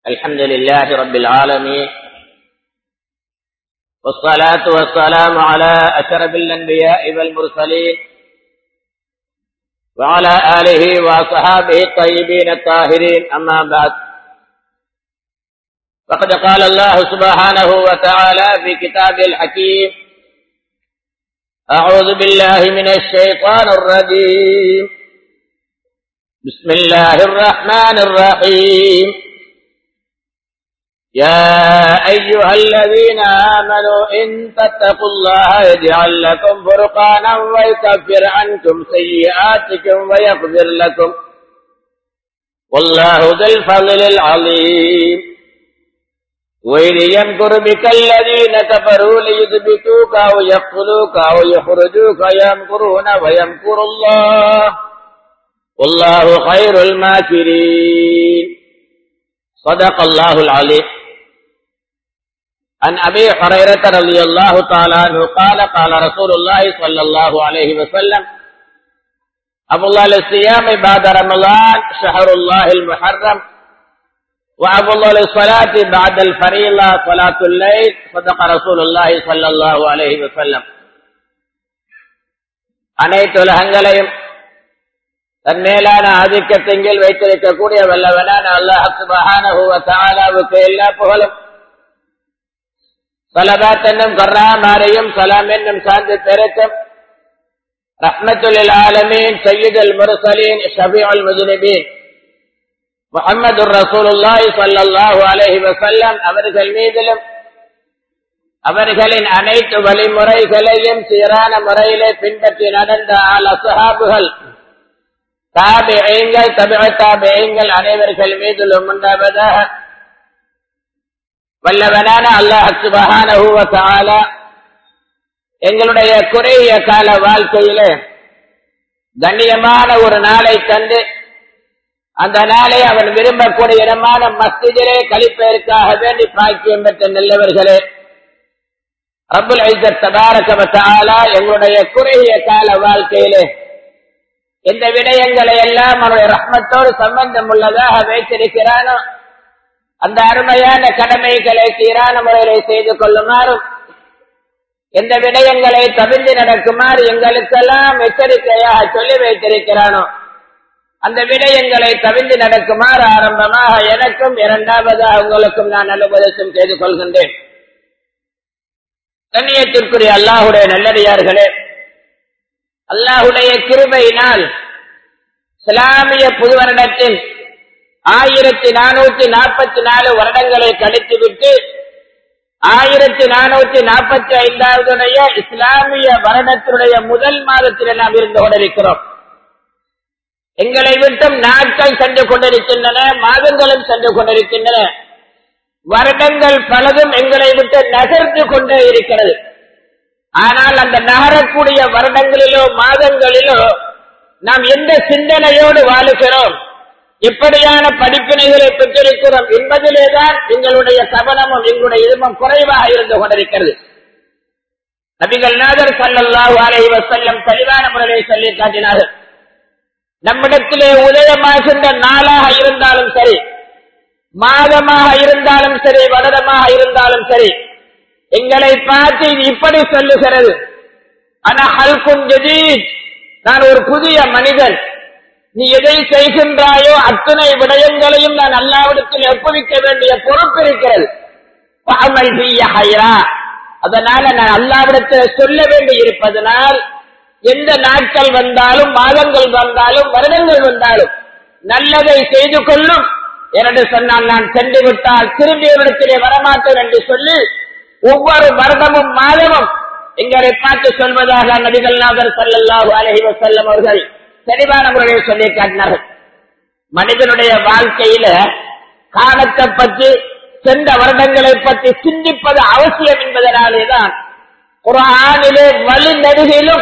الحمد لله رب العالمين والصلاة والسلام على أشرف الأنبياء والمرسلين وعلى آله وأصحابه الطيبين الطاهرين أما بعد فقد قال الله سبحانه وتعالى في كتابه الحكيم أعوذ بالله من الشيطان الرجيم بسم الله الرحمن الرحيم يا أيها الذين آمنوا إن تتقوا الله يجعل لكم فرقانا ويكفر عنكم سيئاتكم ويغفر لكم والله ذو الفضل العظيم وإذ يمكر بك الذين كفروا ليثبتوك أو يقتلوك أو يخرجوك يمكرون ويمكر الله والله خير الماكرين صدق الله العليم عن أبي هريرة رضي الله تعالى عنه قال قال رسول الله صلى الله عليه وسلم أفضل الصيام بعد رمضان شهر الله المحرم وأفضل الصلاة بعد الفريضة صلاة الليل صدق رسول الله صلى الله عليه وسلم அனைத்து உலகங்களையும் தன் மேலான ஆதிக்கத்திங்கில் வைத்திருக்கக்கூடிய வல்லவனான அல்லாஹ் சுபஹானஹு வ தஆலாவுக்கு எல்லா புகழும் சலபாத் என்னும் கர்ராமாரையும் சலாம் என்னும் சார்ந்து பெருக்கும் ரஹ்மத்துல் ஆலமீன் சையீதுல் முர்சலீன் ஷபீஉல் முஜ்னிபீன் முஹம்மது ரசூலுல்லாஹி ஸல்லல்லாஹு அலைஹி வஸல்லம் அவர்கள் மீதிலும் அவர்களின் அனைத்து வழிமுறைகளையும் சீரான முறையிலே பின்பற்றி நடந்த ஆல் அசஹாபுகள் தாபியங்கள் தபிழ தாபியங்கள் அனைவர்கள் மீதிலும் உண்டாவதாக வல்லவனான அல்லாஹ் சுபஹான எங்களுடைய குறைய கால வாழ்க்கையில கண்ணியமான ஒரு நாளை தந்து அந்த நாளை அவன் விரும்பக்கூடிய இடமான மஸ்திதிலே கழிப்பதற்காக வேண்டி பாக்கியம் பெற்ற நல்லவர்களே ரபுல் ஐசத் தபாரகமத்தாலா எங்களுடைய குறுகிய கால வாழ்க்கையிலே எந்த விடயங்களை எல்லாம் அவனுடைய ரஹ்மத்தோடு சம்பந்தம் உள்ளதாக வைத்திருக்கிறானோ அந்த அருமையான கடமைகளை சீரான முறையிலே செய்து கொள்ளுமாறும் எந்த விடயங்களை தவிர்த்து நடக்குமாறு எங்களுக்கெல்லாம் எச்சரிக்கையாக சொல்லி வைத்திருக்கிறானோ அந்த விடயங்களை தவிர்த்து நடக்குமாறு ஆரம்பமாக எனக்கும் இரண்டாவதாக உங்களுக்கும் நான் அனுபவசம் செய்து கொள்கின்றேன் கண்ணியத்திற்குரிய அல்லாஹுடைய நல்லடியார்களே அல்லாஹுடைய கிருபையினால் இஸ்லாமிய புது வருடத்தில் ஆயிரத்தி நானூத்தி நாற்பத்தி நாலு வருடங்களை கழித்துவிட்டு ஆயிரத்தி நானூத்தி நாற்பத்தி ஐந்தாவதுடைய இஸ்லாமிய வருடத்தினுடைய முதல் மாதத்தில் நாம் இருந்து கொண்டிருக்கிறோம் எங்களை விட்டும் நாட்கள் சென்று கொண்டிருக்கின்றன மாதங்களும் சென்று கொண்டிருக்கின்றன வருடங்கள் பலதும் எங்களை விட்டு நகர்ந்து கொண்டே இருக்கிறது ஆனால் அந்த நகரக்கூடிய வருடங்களிலோ மாதங்களிலோ நாம் எந்த சிந்தனையோடு வாழுகிறோம் எப்படியான படிப்பினைகளை பெற்றிருக்கிறோம் என்பதிலேதான் எங்களுடைய கவனமும் எங்களுடைய இதுவும் குறைவாக இருந்து கொண்டிருக்கிறது நபிகள் நாதர் சல்லாஹூ அலை வசல்லம் தெளிவான முறையை சொல்லி காட்டினார்கள் நம்மிடத்திலே உதயமாகின்ற நாளாக இருந்தாலும் சரி மாதமாக இருந்தாலும் சரி வருடமாக இருந்தாலும் சரி எங்களை பார்த்து இது இப்படி சொல்லுகிறது ஆனா ஹல்கும் ஜதீத் நான் ஒரு புதிய மனிதன் நீ எதை செய்கின்றாயோ அத்தனை விடயங்களையும் நான் அல்லாவிடத்தில் ஒப்புவிக்க வேண்டிய பொறுப்பு இருக்கிறது அதனால நான் அல்லாவிடத்தில் சொல்ல வேண்டி இருப்பதனால் எந்த நாட்கள் வந்தாலும் மாதங்கள் வந்தாலும் வருடங்கள் வந்தாலும் நல்லதை செய்து கொள்ளும் என்று சொன்னால் நான் சென்று விட்டால் திரும்பியவிடத்திலே வரமாட்டேன் என்று சொல்லி ஒவ்வொரு வருடமும் மாதமும் எங்களை பார்த்து சொல்வதாக நபிகள் நாதர் சல்லாஹூ அலஹி வசல்லம் அவர்கள் தெளிவான முறையில் சொல்லி காட்டினார்கள் மனிதனுடைய வாழ்க்கையில காலத்தை பற்றி சென்ற வருடங்களை பற்றி சிந்திப்பது அவசியம் என்பதனாலேதான் ஒரு ஆணிலே வழி நடுகிலும்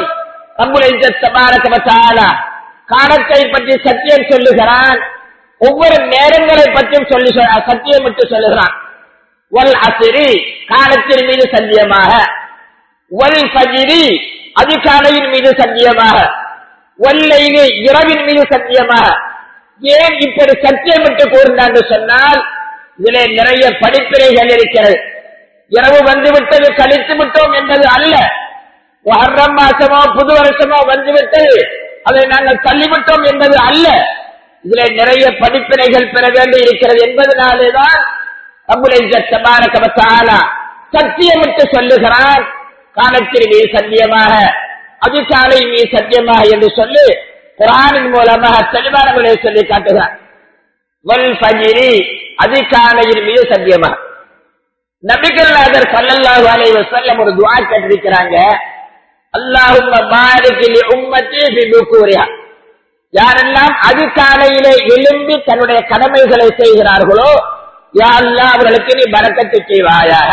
காலத்தை பற்றி சத்தியம் சொல்லுகிறான் ஒவ்வொரு நேரங்களை பற்றியும் சொல்லி சத்தியம் விட்டு சொல்லுகிறான் வல் அசிரி காலத்தின் மீது சத்தியமாக வல் சஜிரி அதிகாலையின் மீது சத்தியமாக வல்லையிலே இரவின் மீது சத்தியமாக ஏன் இப்படி சத்தியமிட்டு கூறினான் சொன்னால் இதிலே நிறைய படிப்பினைகள் இருக்கிறது இரவு வந்துவிட்டது கழித்து விட்டோம் என்பது அல்ல மொஹர்ரம் மாசமோ புது வருஷமோ வந்துவிட்டது அதை நாங்கள் தள்ளிவிட்டோம் என்பது அல்ல இதிலே நிறைய படிப்பினைகள் பெற வேண்டி இருக்கிறது என்பதனாலேதான் சத்தியமிட்டு சொல்லுகிறான் காலத்தில் மீ சத்தியமாக அதிகாலை மீ சத்தியமாக என்று சொல்லி குரானின் மூலமாக தெளிவான முறையை சொல்லி காட்டுகிறான் வல் பஜிரி அதிகாலையின் மீது சத்தியமாக நபிகள்நாதர் சல்லல்லாஹு அலைஹி வஸல்லம் ஒரு துஆ கேட்டிருக்கிறாங்க அல்லாஹும்ம பாரிக் லி உம்மத்தி ஃபி புகூரிஹா யாரெல்லாம் அதிகாலையிலே எழும்பி தன்னுடைய கடமைகளை செய்கிறார்களோ யா அல்லாஹ் அவர்களுக்கு நீ பரக்கத்து செய்வாயாக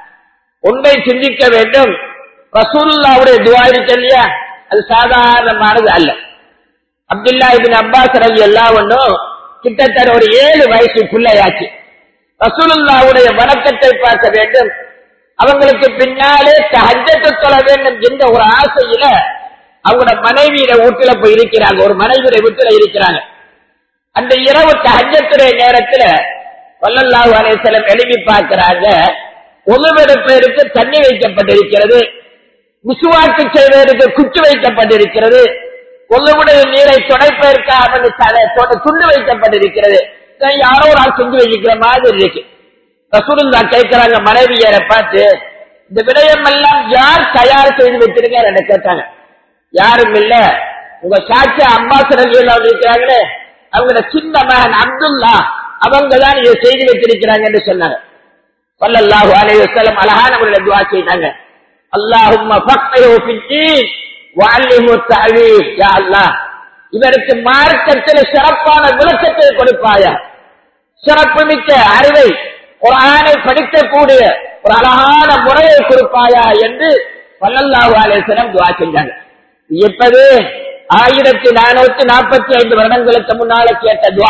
ஒன்றை சிந்திக்க வேண்டும் ரசூலுல்லாவுடைய துஆ இருக்கு இல்லையா அது சாதாரணமானது அல்ல அப்துல்லா இபின் அப்பாஸ் ரவி எல்லாம் ஒன்றும் கிட்டத்தட்ட ஒரு ஏழு வயசு பிள்ளையாச்சு ரசூலுல்லாவுடைய வணக்கத்தை பார்க்க வேண்டும் அவங்களுக்கு பின்னாலே தஹஜத்தை தொழ வேண்டும் என்ற ஒரு ஆசையில அவங்களோட மனைவியில வீட்டுல போய் இருக்கிறாங்க ஒரு மனைவியுடைய வீட்டுல இருக்கிறாங்க அந்த இரவு தஹஜத்துடைய நேரத்துல வல்லல்லாஹு அலைஹிஸ்ஸலாம் எழுப்பி பார்க்கிறாங்க ஒழுவெடுப்பதற்கு தண்ணி வைக்கப்பட்டிருக்கிறது விசுவாக்கு செய்வதற்கு குச்சி வைக்கப்பட்டிருக்கிறது கொல்லுடைய நீரை துடைப்பதற்காக துண்டு வைக்கப்பட்டிருக்கிறது யாரோ ஒரு ஆள் செஞ்சு வைக்கிற மாதிரி இருக்கு ரசூலுல்லா கேட்கிறாங்க மனைவியரை பார்த்து இந்த விடயம் எல்லாம் யார் தயார் செய்து வச்சிருக்காரு கேட்டாங்க யாரும் இல்ல உங்க சாட்சி அம்பாசரல் இருக்கிறாங்களே அவங்களோட சின்ன மகன் அப்துல்லா அவங்க தான் இதை செய்து வச்சிருக்கிறாங்க என்று சொன்னாங்க சொல்லல்லாஹு அலைஹி வஸல்லம் அழகான முறையில் துஆ செய்தாங்க அல்லாஹும்ம ஃபக்ஹு ஃபித்தீன் வஅல்லிஹு தஅவீல் யா அல்லாஹ் இவருக்கு மார்க்கத்தில் சிறப்பான விளக்கத்தை கொடுப்பாயா சிறப்பு மிக்க அறிவை ஒரு ஆணை படிக்கக்கூடிய ஒரு அழகான முறையை கொடுப்பாயா என்று பல்லல்லாஹு அலேசனம் துவா செஞ்சாங்க எப்பது ஆயிரத்தி நானூத்தி நாற்பத்தி ஐந்து வருடங்களுக்கு முன்னால கேட்ட துவா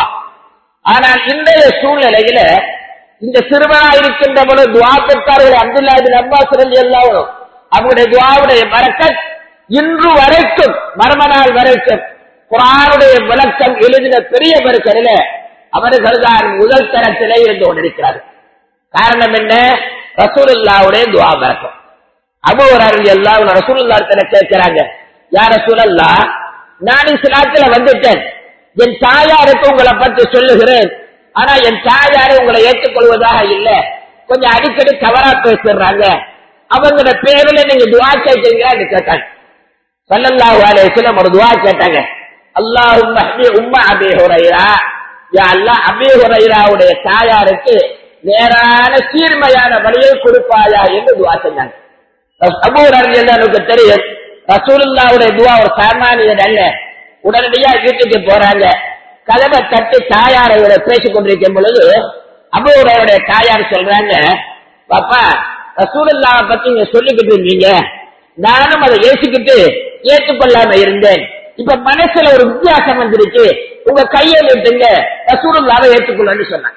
ஆனால் இன்றைய சூழ்நிலையில இந்த சிறுவனா இருக்கின்ற பொழுது துவா பெற்றார்கள் அப்துல்லா பின் அப்பாஸ் ரலி எல்லாரும் அவங்களுடைய துவாவுடைய மரக்கத் இன்று வரைக்கும் மர்ம நாள் வரைக்கும் குரானுடைய விளக்கம் எழுதின பெரியவர்களில அவர்கள் தான் முதல் தரத்திலே இருந்து கொண்டிருக்கிறார்கள் காரணம் என்ன ரசூலுல்லாவுடைய துவா பறக்கும் அபு ஒரு எல்லாம் ரசூலுல்லா கேட்கிறாங்க யார் ரசூலல்லா நான் இஸ்லாத்துல வந்துட்டேன் என் தாயாருக்கு உங்களை பற்றி சொல்லுகிறேன் ஆனா என் தாயாரை உங்களை ஏற்றுக்கொள்வதாக இல்ல கொஞ்சம் அடிக்கடி தவறா பேசிடுறாங்க அவங்களோட பேரில் நீங்க துவா கேட்கிறீங்களான்னு கேட்டாங்க சல்லல்லாஹு அலைஹி வஸல்லம் ஒரு துவா கேட்டாங்க அல்லாஹும்ம ஹ்தி உம்ம அபீ ஹுரைரா யா அல்லாஹ் அபீ ஹுரைராவுடைய தாயாருக்கு நேரான சீர்மையான வழியை கொடுப்பாயா என்று துவா செஞ்சாங்க அபூ ரலியல்லாஹுக்கு தெரியும் ரசூலுல்லாவுடைய துவா ஒரு சாமானியன் அல்ல உடனடியா வீட்டுக்கு போறாங்க கதவை தட்டி தாயாரோட பேசிக் கொண்டிருக்கும் பொழுது அபூரையுடைய தாயார் சொல்றாங்க பாப்பா ரசூலுல்லாவை பத்தி நீங்க சொல்லிக்கிட்டு இருந்தீங்க நானும் அதை ஏசிக்கிட்டு ஏற்றுக்கொள்ளாம இருந்தேன் இப்ப மனசுல ஒரு வித்தியாசம் வந்துருச்சு உங்க கையை விட்டுங்க ரசூலுல்லாவை ஏற்றுக்கொள்ளு சொன்னாங்க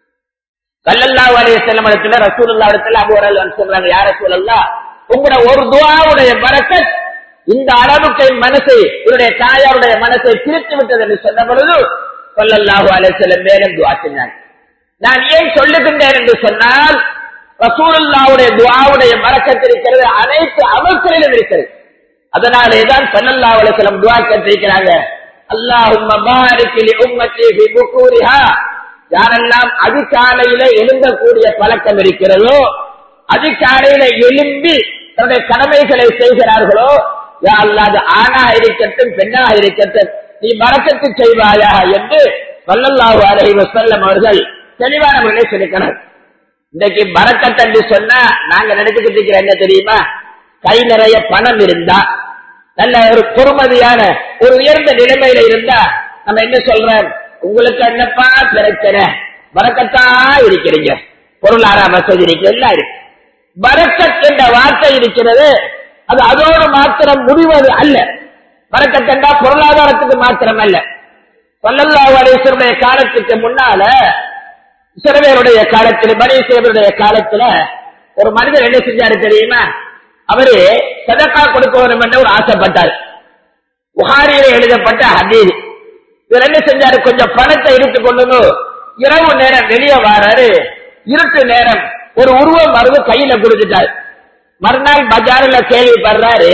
கல்லல்லா வரைய செல்லும் இடத்துல ரசூலுல்லா இடத்துல அபூரல் சொல்றாங்க யார சூழல்லா உங்களோட ஒரு துவாவுடைய பறக்கத் இந்த அளவுக்கு என் மனசை என்னுடைய தாயாருடைய மனசை பிரித்து விட்டது என்று சொன்ன பொழுது சொல்லல்லாஹு அலைஹி மேலும் துவா செஞ்சாங்க நான் ஏன் சொல்லுகின்றேன் என்று சொன்னால் ரசூலுல்லாவுடைய துவாவுடைய மறக்கத்தில் இருக்கிறது அனைத்து அமல்களிலும் இருக்கிறது அதனாலே தான் சல்லல்லா அலுவலம் துவா கேட்டிருக்கிறாங்க அல்லாஹும்ம பாரிக் லி உம்மத்தி ஃபி புகூரிஹா யாரெல்லாம் அதிகாலையில எழுந்தக்கூடிய பழக்கம் இருக்கிறதோ அதிகாலையில எழும்பி தன்னுடைய கடமைகளை செய்கிறார்களோ யா அல்லாஹ் அது ஆணாக இருக்கட்டும் பெண்ணாக இருக்கட்டும் நீ மறக்கத்து செய்வாயா என்று சல்லல்லாஹு அலைஹி வஸல்லம் அவர்கள் தெளிவான முறையிலே சொல்லிக்கிறார் இன்னைக்கு பறக்கத் என்று சொன்னா நாங்க நினைச்சுக்கிட்டு இருக்கிற என்ன தெரியுமா கை நிறைய பணம் இருந்தா நல்ல ஒரு பொறுமதியான ஒரு உயர்ந்த நிலைமையில இருந்தா நம்ம என்ன சொல்றோம் உங்களுக்கு என்னப்பா பிரச்சனை பறக்கத்தா இருக்கிறீங்க பொருளாதார வசதி இருக்கு எல்லாம் இருக்கு பறக்கத் என்ற வார்த்தை இருக்கிறது அது அதோடு மாத்திரம் முடிவது அல்ல பறக்கத் என்றா பொருளாதாரத்துக்கு மாத்திரம் அல்ல பல்லல்லாவுடைய காலத்துக்கு முன்னால சிறுவருடைய காலத்தில் பனீஸ்வரருடைய காலத்துல ஒரு மனிதர் என்ன செஞ்சாரு தெரியுமா அவரு சதக்கா கொடுக்க வேண்டும் என்று ஒரு ஆசைப்பட்டார் புகாரியில எழுதப்பட்ட ஹதீர் இவர் என்ன செஞ்சாரு கொஞ்சம் பணத்தை எடுத்துக் கொண்டு இரவு நேரம் வெளியே வராரு இருட்டு நேரம் ஒரு உருவம் மருந்து கையில கொடுத்துட்டாரு மறுநாள் பஜார்ல கேள்விப்படுறாரு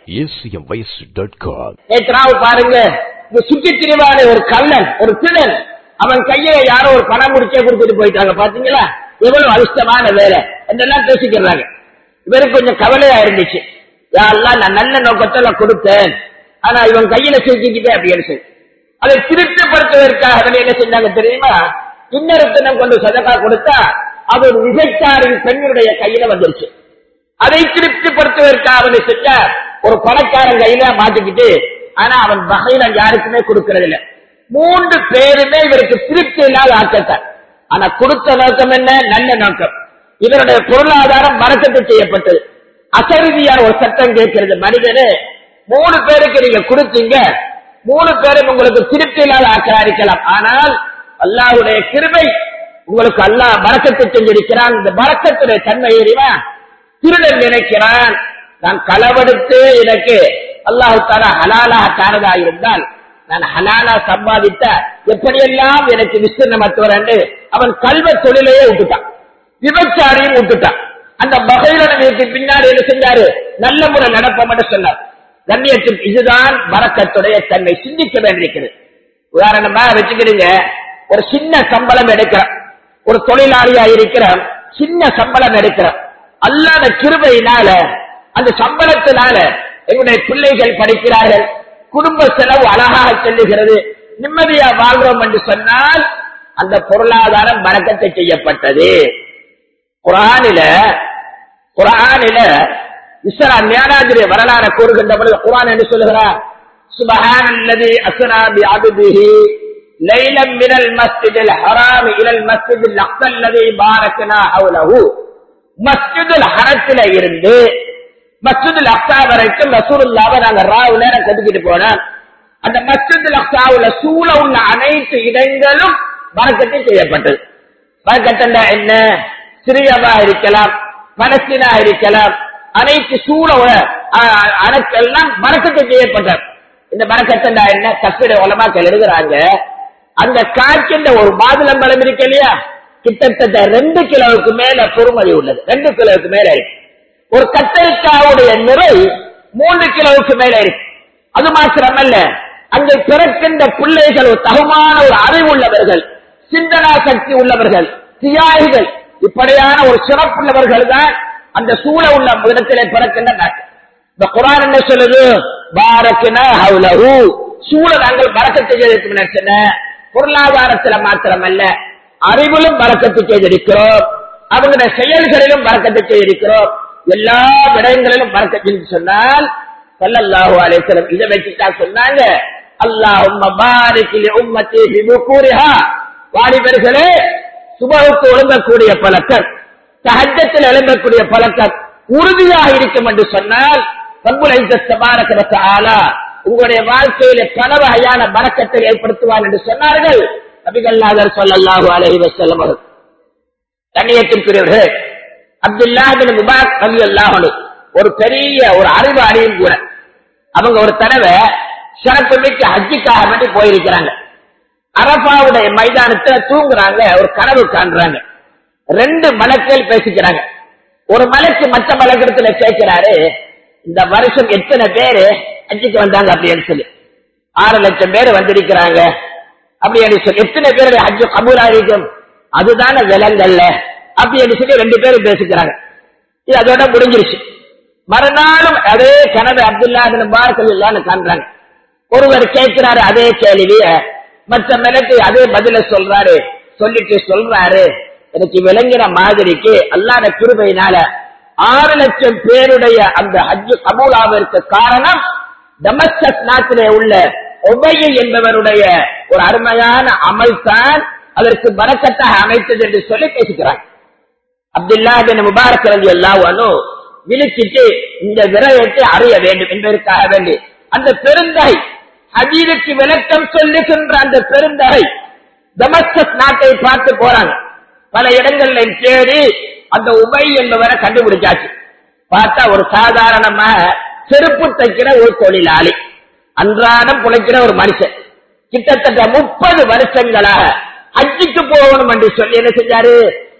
acmvoice.com. நேற்றாவு பாருங்க இந்த சுற்றி திரிவான ஒரு கள்ளன் ஒரு திருடன் அவன் கையில யாரோ ஒரு பணம் முடிச்சே கொடுத்துட்டு போயிட்டாங்க பாத்தீங்களா எவ்வளவு அதிர்ஷ்டமான வேலை என்றெல்லாம் பேசிக்கிறாங்க இவருக்கு கொஞ்சம் கவலையா இருந்துச்சு யாரெல்லாம் நான் நல்ல நோக்கத்துல கொடுத்தேன் ஆனா இவன் கையில சிக்கிக்கிட்டே அப்படின்னு சொல்லி அதை திருப்திப்படுத்துவதற்காக அவன் என்ன செஞ்சாங்க தெரியுமா இன்னொரு தினம் கொண்டு சதக்கா கொடுத்தா அது ஒரு விசைச்சாரின் பெண்ணுடைய கையில வந்துருச்சு அதை திருப்திப்படுத்துவதற்காக அவனை செஞ்ச ஒரு பணக்காரன் கையில மாட்டிக்கிட்டு ஆனா அவன் வகையில யாருக்குமே கொடுக்கறது இல்ல மூன்று பேருமே இவருக்கு திருப்தி இல்லாத ஆக்கத்தான் ஆனா கொடுத்த நோக்கம் என்ன நல்ல நோக்கம் இவருடைய பொருளாதாரம் மறக்கத்து செய்யப்பட்டது அசருதியான ஒரு சட்டம் கேட்கிறது மனிதனே மூணு பேருக்கு நீங்க கொடுத்தீங்க மூணு பேரும் உங்களுக்கு திருப்தி இல்லாத ஆக்கிறாரிக்கலாம் ஆனால் அல்லாஹ்வுடைய கிருபை உங்களுக்கு அல்லாஹ் பறக்கத்தை செஞ்சிருக்கிறான் இந்த பறக்கத்துடைய தன்மை எறிவா திருடன் நினைக்கிறான் நான் களவெடுத்து எனக்கு அல்லாஹு தாலா ஹலாலாக தாரதா இருந்தால் நான் ஹலாலா சம்பாதித்த எப்படியெல்லாம் எனக்கு விஸ்திரணமத்துவர் அவன் கல்வ தொழிலையே விட்டுட்டான் விபச்சாரியும் விட்டுட்டான் அந்த பகைரனுக்கு பின்னாடி என்ன செஞ்சாரு நல்ல முறை நடப்பம் சொன்னார் கண்ணியத்தில் இதுதான் வரக்கத்துடைய தன்மை சிந்திக்க வேண்டியிருக்கிறது உதாரணமா வச்சுக்கிடுங்க ஒரு சின்ன சம்பளம் எடுக்கிறான் ஒரு தொழிலாளியா இருக்கிற சின்ன சம்பளம் எடுக்கிறான் அல்லாத கிருபையினால அந்த சம்பளத்தினால எங்களுடைய பிள்ளைகள் படிக்கிறார்கள் குடும்ப செலவு அழகாக செல்லுகிறது நிம்மதியா வாழ்றோம் என்று சொன்னால் அந்த பொருளாதாரம் வணக்கத்தை செய்யப்பட்டது குரானில குரானில இஸ்ரா மேனாதிரி வரலாறு கூறுகின்ற பொழுது குரான் என்று சொல்லுகிறார் சுபஹான் அல்லது அஸ்ரா பி அபுதிஹி லைலம் மினல் மஸ்ஜிதில் ஹராம் இலல் மஸ்ஜிதில் அக்ஸல்லதி பாரக்னா ஹவுலஹு மஸ்ஜிதுல் ஹரத்தில இருந்து மஸ்ஜிதுல் அக்ஸா வரைக்கும் ரசூலுல்லாவை நாங்க ராவு நேரம் கொண்டுக்கிட்டு போனோம் அந்த மஸ்ஜிதுல் அக்ஸாவுல சூழ உள்ள அனைத்து இடங்களும் வரக்கத்தை செய்யப்பட்டது வரக்கத்தண்டா என்ன சிறியவா இருக்கலாம் பலஸ்தீனா இருக்கலாம் அனைத்து சூழ அனைத்தெல்லாம் வரக்கத்தை செய்யப்பட்டது இந்த வரக்கத்தண்டா என்ன தப்பிட உலமாக்கள் எழுதுறாங்க அந்த காய்க்கின்ற ஒரு மாதுளம்பழம் இருக்கு இல்லையா கிட்டத்தட்ட ரெண்டு கிலோவுக்கு மேல பொறுமதி உள்ளது ரெண்டு கிலோவுக்கு மேல இருக்கு ஒரு கத்தரிக்காவுடைய நிறை மூன்று கிலோவுக்கு மேல இருக்கு அது மாத்திரமல்ல அங்கே பிறக்கின்ற பிள்ளைகள் ஒரு தகுமான ஒரு அறிவுள்ளவர்கள் சிந்தனா சக்தி உள்ளவர்கள் தியாகிகள் இப்படியான ஒரு சிறப்புள்ளவர்கள் தான் அந்த சூழ உள்ள இடத்திலே பிறக்கின்ற நாட்டு இந்த குரான் என்ன சொல்லுது பாரக்கினா ஹவுலஹு சூழ நாங்கள் பறக்கத்தை செய்திருக்கும் பொருளாதாரத்துல மாத்திரமல்ல அறிவிலும் பறக்கத்தை செய்திருக்கிறோம் அவங்களுடைய செயல்களிலும் பறக்கத்தை செய்திருக்கிறோம் எல்லா விடயங்களிலும் பறக்கத்தை சொன்னால் சல்லல்லாஹு அலைஹிஸ்ஸலாம் இதை வச்சுட்டா சொன்னாங்க அல்லாஹும்ம பாரிக் லி உம்மத்தி ஃபி புகூரிஹா வாலிபர்களே சுபஹுக்கு ஒழுங்கக்கூடிய பழக்கம் தஹஜத்தில் எழும்பக்கூடிய பழக்கம் உறுதியாக இருக்கும் என்று சொன்னால் ரப்புல் இஸ்ஸத் தபாரக வ தஆலா உங்களுடைய வாழ்க்கையில பல வகையான பறக்கத்தை ஏற்படுத்துவார் என்று சொன்னார்கள் நபிகள் நாதர் ஸல்லல்லாஹு அலைஹி வஸல்லம் அவர்கள் கண்ணியத்திற்குரியவர்கள் அப்துல்லாஹ் பின் முபாரக் ரலியல்லாஹு அன்ஹு ஒரு பெரிய ஒரு அறிவாளியும் கூட அவங்க ஒரு தடவை சிறப்பு மிக்க ஹஜ்ஜிக்காக வேண்டி போயிருக்கிறாங்க அரபாவுடைய மைதானத்துல தூங்குறாங்க ஒரு கனவு காண்றாங்க ரெண்டு மலக்கள் பேசிக்கிறாங்க ஒரு மலைக்கு மற்ற மலக்கிடத்துல கேட்கிறாரு இந்த வருஷம் எத்தனை பேரு ஹஜ்ஜிக்கு வந்தாங்க அப்படின்னு சொல்லி ஆறு லட்சம் பேர் வந்திருக்கிறாங்க அப்படின்னு சொல்லி எத்தனை பேர் ஹஜ்ஜு கபூலா இருக்கும் அதுதானே விலங்கல்ல அப்படின்னு சொல்லி ரெண்டு பேரும் பேசிக்கிறாங்க இது அதோட முடிஞ்சிருச்சு மறுநாளும் அதே கனவு அப்துல்லா பாரக்கல்லான்னு காண்றாங்க ஒருவர் கேட்கிறாரு அதே கேள்விய மற்ற மிளக்கு அதே பதில சொல்றாரு சொல்லிட்டு சொல்றாரு எனக்கு விளங்கின மாதிரிக்கு அல்லாத கிருபையினால ஆறு லட்சம் பேருடைய அந்த ஹஜ்ஜு கபூலாவிற்கு காரணம் டமஸ்கஸ் நாட்டிலே உள்ள ஒபையை என்பவருடைய ஒரு அருமையான அமல் தான் அதற்கு பறக்கத்தாக அமைத்தது என்று சொல்லி பேசுகிறார் அப்துல்லா பின் முபாரக் ரலி அல்லாஹ் விழிச்சிட்டு இந்த விரயத்தை அறிய வேண்டும் என்பதற்காக வேண்டி அந்த பெருந்தகை ஹஜீருக்கு விளக்கம் சொல்லுகின்ற அந்த பெருந்தகை டமஸ்கஸ் நாட்டை பார்த்து போறாங்க பல இடங்கள்ல தேடி அந்த உபை என்பவரை கண்டுபிடிச்சாச்சு பார்த்தா ஒரு சாதாரணமாக செருப்பு தைக்கிற ஒரு தொழிலாளி அன்றாடம் பிழைக்கிற ஒரு மனுஷன் கிட்டத்தட்ட முப்பது வருஷங்களாக ஹஜ்ஜுக்கு போகணும் என்று சொல்லி என்ன செஞ்சாரு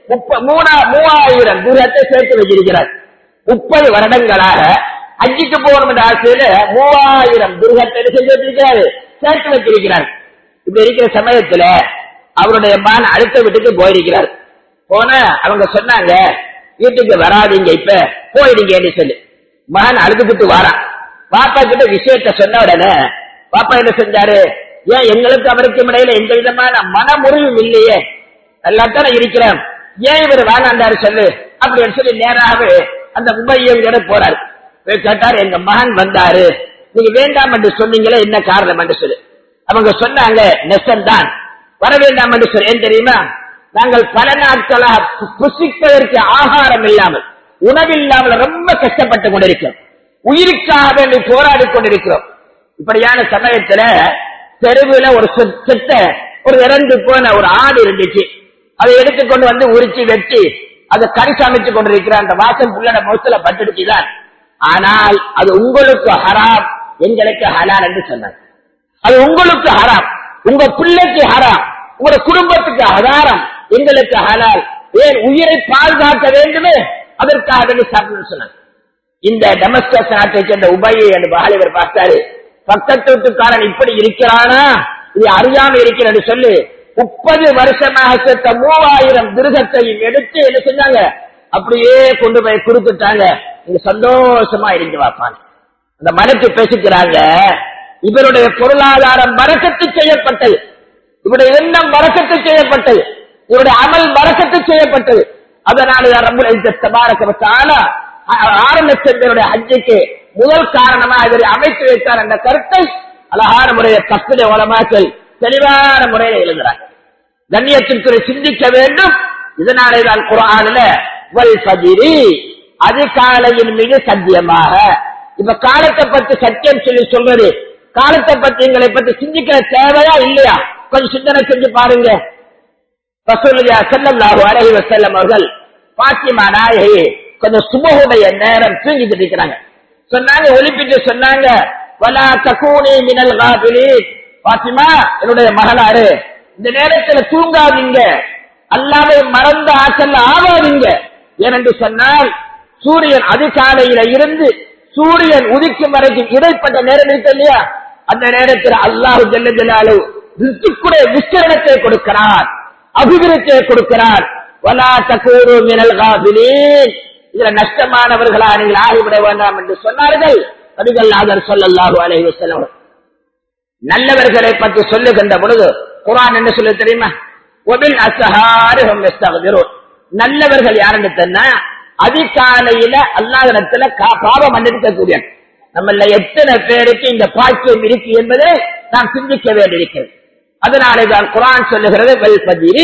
முப்ப மூணா மூவாயிரம் தூரத்தை சேர்த்து வச்சிருக்கிறார் முப்பது வருடங்களாக அஜிக்கு போகணும் என்ற ஆசையில மூவாயிரம் துர்கத்தை செஞ்சு வச்சிருக்கிறாரு சேர்த்து வச்சிருக்கிறார் இப்படி இருக்கிற சமயத்துல அவருடைய மகன் அடுத்த வீட்டுக்கு போயிருக்கிறார் போன அவங்க சொன்னாங்க வீட்டுக்கு வராதீங்க இப்ப போயிடுங்கன்னு சொல்லி மகன் அழுதுகிட்டு வாரான் பாப்பா கிட்ட விஷயத்த சொன்ன உடனே பாப்பா என்ன செஞ்சாரு ஏன் எங்களுக்கு அவருக்கும் இடையில எந்த விதமான மனமுறிவும் இல்லையே எல்லாத்தான இருக்கிறேன் ஏன் இவர் வேணாண்டாரு சொல்லு அப்படின்னு சொல்லி நேராகவே அந்த மும்பையோட போறாரு போய் கேட்டாரு எங்க மகன் வந்தாரு நீங்க வேண்டாம் என்று சொன்னீங்களே என்ன காரணம் என்று சொல்லு அவங்க சொன்னாங்க நெசன் தான் வர வேண்டாம் என்று சொல்லி ஏன் தெரியுமா நாங்கள் பல நாட்களாக பு- புசிப்பதற்கு ஆகாரம் இல்லாமல் உணவில்லாமல் ரொம்ப கஷ்டப்பட்டு கொண்டிருக்கிறோம் உயிருக்காக வேண்டி போராடி கொண்டிருக்கிறோம் இப்படியான சமயத்துல தெருவுல ஒரு செ- செத்த ஒரு இறந்து போன ஒரு ஆடு இருந்துச்சு அதை எடுத்துக்கொண்டு வந்து உரிச்சு வெட்டி அதை கறி சமைச்சு கொண்டிருக்கிற அந்த வாசம் புள்ளட மௌசல பட்டுடுச்சுதான் ஆனால் அது உங்களுக்கு ஹராம் எங்களுக்கு ஹலால் என்று சொன்னார் அது உங்களுக்கு ஹராம் உங்க பிள்ளைக்கு ஹராம் உங்க குடும்பத்துக்கு ஹராரம் எங்களுக்கு ஹலால் ஏன் உயிரை பாதுகாக்க வேண்டுமே அதற்காக வேண்டி சாப்பிடணும்னு சொன்னார் இந்த டெமஸ்கஸ் நாட்டை சேர்ந்த உபயை என்று வாலிபர் பார்த்தாரு பக்கத்து வீட்டுக்காரன் இப்படி இருக்கிறானா இது அறியாம இருக்கிறது சொல்லி முப்பது வருஷமாக செத்த மூவாயிரம் திருகத்தையும் எடுத்து என்ன செஞ்சாங்க அப்படியே கொண்டு போய் கொடுத்துட்டாங்க நீங்க சந்தோஷமா இருந்து வாப்பாங்க அந்த மனத்தை பேசிக்கிறாங்க இவருடைய பொருளாதாரம் மறக்கத்து செய்யப்பட்டது இவருடைய எண்ணம் மறக்கத்து செய்யப்பட்டது இவருடைய அமல் மறக்கத்து செய்யப்பட்டது அதனால ரம்புல் தபாரக்கத்தால ஆறு லட்சம் பேருடைய ஹஜ்ஜுக்கு முதல் காரணமாக இவரை அமைத்து வைத்தார் என்ற கருத்தை அழகான முறையை தப்பிட உலமாக்கள் தெளிவான முறையில் எழுதுறாங்க கண்ணியத்திற்கு சிந்திக்க வேண்டும் இதனாலே தான் குரானில் வல் ஃபஜிரி அதிகாலையின் மீது சத்தியமாக இப்ப காலத்தை பத்தி சத்தியம் சொல்லி சொல்றது காலத்தை பத்தி எங்களை பத்தி சிந்திக்கிற தேவையா இல்லையா கொஞ்சம் சிந்தனை செஞ்சு பாருங்க ரசூலுல்லாஹி ஸல்லல்லாஹு அலைஹி வஸல்லம் அவர்கள் பாத்திமா நாயகி கொஞ்சம் சுபஹுடைய நேரம் தூங்கிட்டு இருக்கிறாங்க சொன்னாங்க ஒலிப்பிட்டு சொன்னாங்க வலா தகூனி மினல் காபிலீன் பாத்திமா என்னுடைய மகளாரு இந்த நேரத்துல தூங்காதீங்க அல்லாவை மறந்த ஆற்றல் ஆவாதீங்க ஏனென்று சொன்னால் சூரியன் அதிகாலையில இருந்து சூரியன் உதிக்கும் வரைக்கும் இடைப்பட்ட நேரம் இருக்கு இல்லையா அந்த நேரத்தில் அல்லாஹு ஜல்ல ஜலாலு ரிசுக்குடைய விஸ்தரணத்தை கொடுக்கிறார் அபிவிருத்தியை கொடுக்கிறார் வலா தக்கூரு மினல் காபிலீன் இதுல நஷ்டமானவர்களா நீங்கள் ஆகிவிட வேண்டாம் என்று சொன்னார்கள் நபிகள் நாதர் சொல்லல்லாஹு அலைஹி வஸல்லம் நல்லவர்களை பற்றி சொல்லுகின்ற பொழுது குர்ஆன் என்ன சொல்ல தெரியுமா ஒபில் அசஹாரிஹும் யஸ்தக்பிரூன் நல்லவர்கள் யாருன்னு சொன்னா அதிகாலையில அல்லாஹ்விடத்துல கா- பாவம் மன்னிக்கக்கூடிய நம்மள எத்தனை பேருக்கு இந்த பாக்கியம் இருக்கு என்பதை நாம் சிந்திக்க வேண்டியிருக்கிறது அதனாலே தான் குரான் சொல்லுகிறது வெல் பதிரி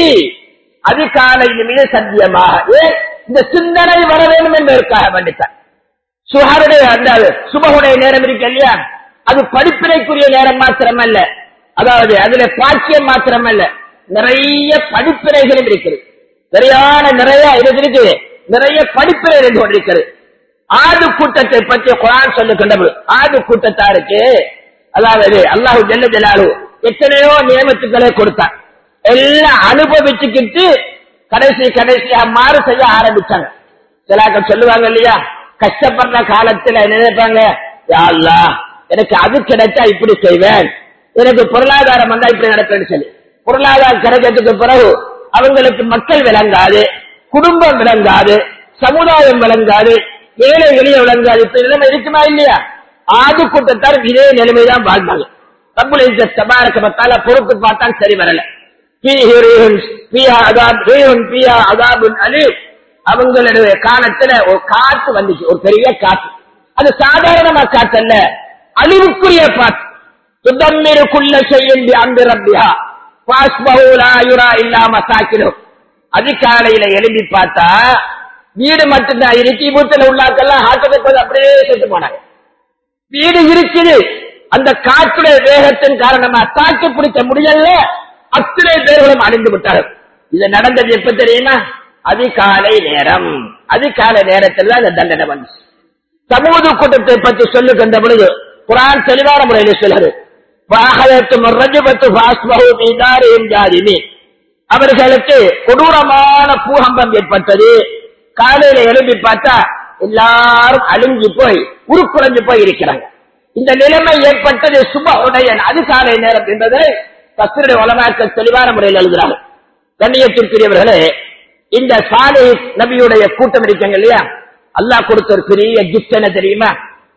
அதிகாலையின் மீது சத்தியமாக ஏன் இந்த சிந்தனை வர வேண்டும் என்பதற்காக வேண்டித்தான் சுஹருடைய அந்த சுபகுடைய நேரம் இருக்கு இல்லையா அது படிப்பினைக்குரிய நேரம் மாத்திரமல்ல அதாவது அதுல பாக்கியம் மாத்திரமல்ல நிறைய படிப்பினைகளும் இருக்குது சரியான நிறைய இது இருக்குது நிறைய படிப்பினை இருந்து கொண்டிருக்கிறது ஆடு கூட்டத்தை பற்றி குரான் சொல்லுகின்றது ஆடு கூட்டத்தாருக்கு அதாவது அல்லாஹு ஜல்ல ஜலாலு எத்தனையோ நியமத்துக்களை கொடுத்தான் எல்லாம் அனுபவிச்சுக்கிட்டு கடைசி கடைசியா மாறு செய்ய ஆரம்பிச்சாங்க சிலாக்கள் சொல்லுவாங்க இல்லையா கஷ்டப்படுற காலத்துல என்ன நினைப்பாங்க யா அல்லாஹ், எனக்கு அது கிடைச்சா இப்படி செய்வேன் எனக்கு பொருளாதாரம் வந்தா இப்படி நடப்பேன்னு சொல்லி பொருளாதாரம் கிடைக்கிறதுக்கு பிறகு அவங்களுக்கு மக்கள் விளங்காது குடும்பம் விளங்காது சமுதாயம் விளங்காது ஏழை எளிய விளங்காது இப்ப நிலைமை இருக்குமா இல்லையா ஆது கூட்டத்தார் இதே நிலைமைதான் வாழ்ந்தாங்க ரப்புல் இஸ்ஸத் தபாரக வ தஆலா பொறுத்து பார்த்தான் சரி வரல ஃபீஹி ரீஹுன் ஃபீஹா அதாப் ரீஹுன் ஃபீஹா அதாபுன் அலீம் அவங்களுடைய காலத்துல ஒரு காத்து வந்துச்சு ஒரு பெரிய காத்து அது சாதாரணமா காத்து அல்ல அழிவுக்குரிய காத்து துதம்மிரு குல்ல ஷையின் பிஅம்ரி ரப்பிஹா ஃபாஸ்பஹு லா யுரா இல்லா மசாக்கினுஹும் அதிகாலையில எழும்பி பார்த்தா வீடு மட்டும்தான் இருக்கு வீட்டுல உள்ளாக்கெல்லாம் ஹார்ட் அப்படியே செத்து போனாங்க வீடு இருக்குது அந்த காற்றுடைய வேகத்தின் காரணமா தாக்கு பிடிக்க முடியல அத்தனை பேர்களும் அடைந்து விட்டார்கள் இது நடந்தது எப்ப தெரியுமா அதிகாலை நேரம் அதிகாலை நேரத்தில் தான் இந்த தண்டனை வந்துச்சு சமூக கூட்டத்தை பற்றி சொல்லுகின்ற பொழுது குரான் தெளிவான முறையில் சொல்லுது வாகனத்து முரஜபத்து பாஸ்மஹு மீதாரியும் ஜாதிமி அவர்களுக்கு கொடூரமான பூகம்பம் ஏற்பட்டது காலையில எழுப்பி பார்த்தா எல்லாரும் அழிஞ்சு போய் உருக்குலைஞ்சு போய் இருக்கிறாங்க இந்த நிலைமை ஏற்பட்டது சுப உடையன் அதிகாலை நேரம் என்பதை தஸ்ருடைய உலமாக்கள் தெளிவான முறையில் எழுதுகிறார்கள் கண்ணியத்திற்குரியவர்களே இந்த சாலை நபியுடைய கூட்டம் இருக்காங்க இல்லையா அல்லாஹ் கொடுத்த ஒரு பெரிய கிஃப்ட் என்ன தெரியுமா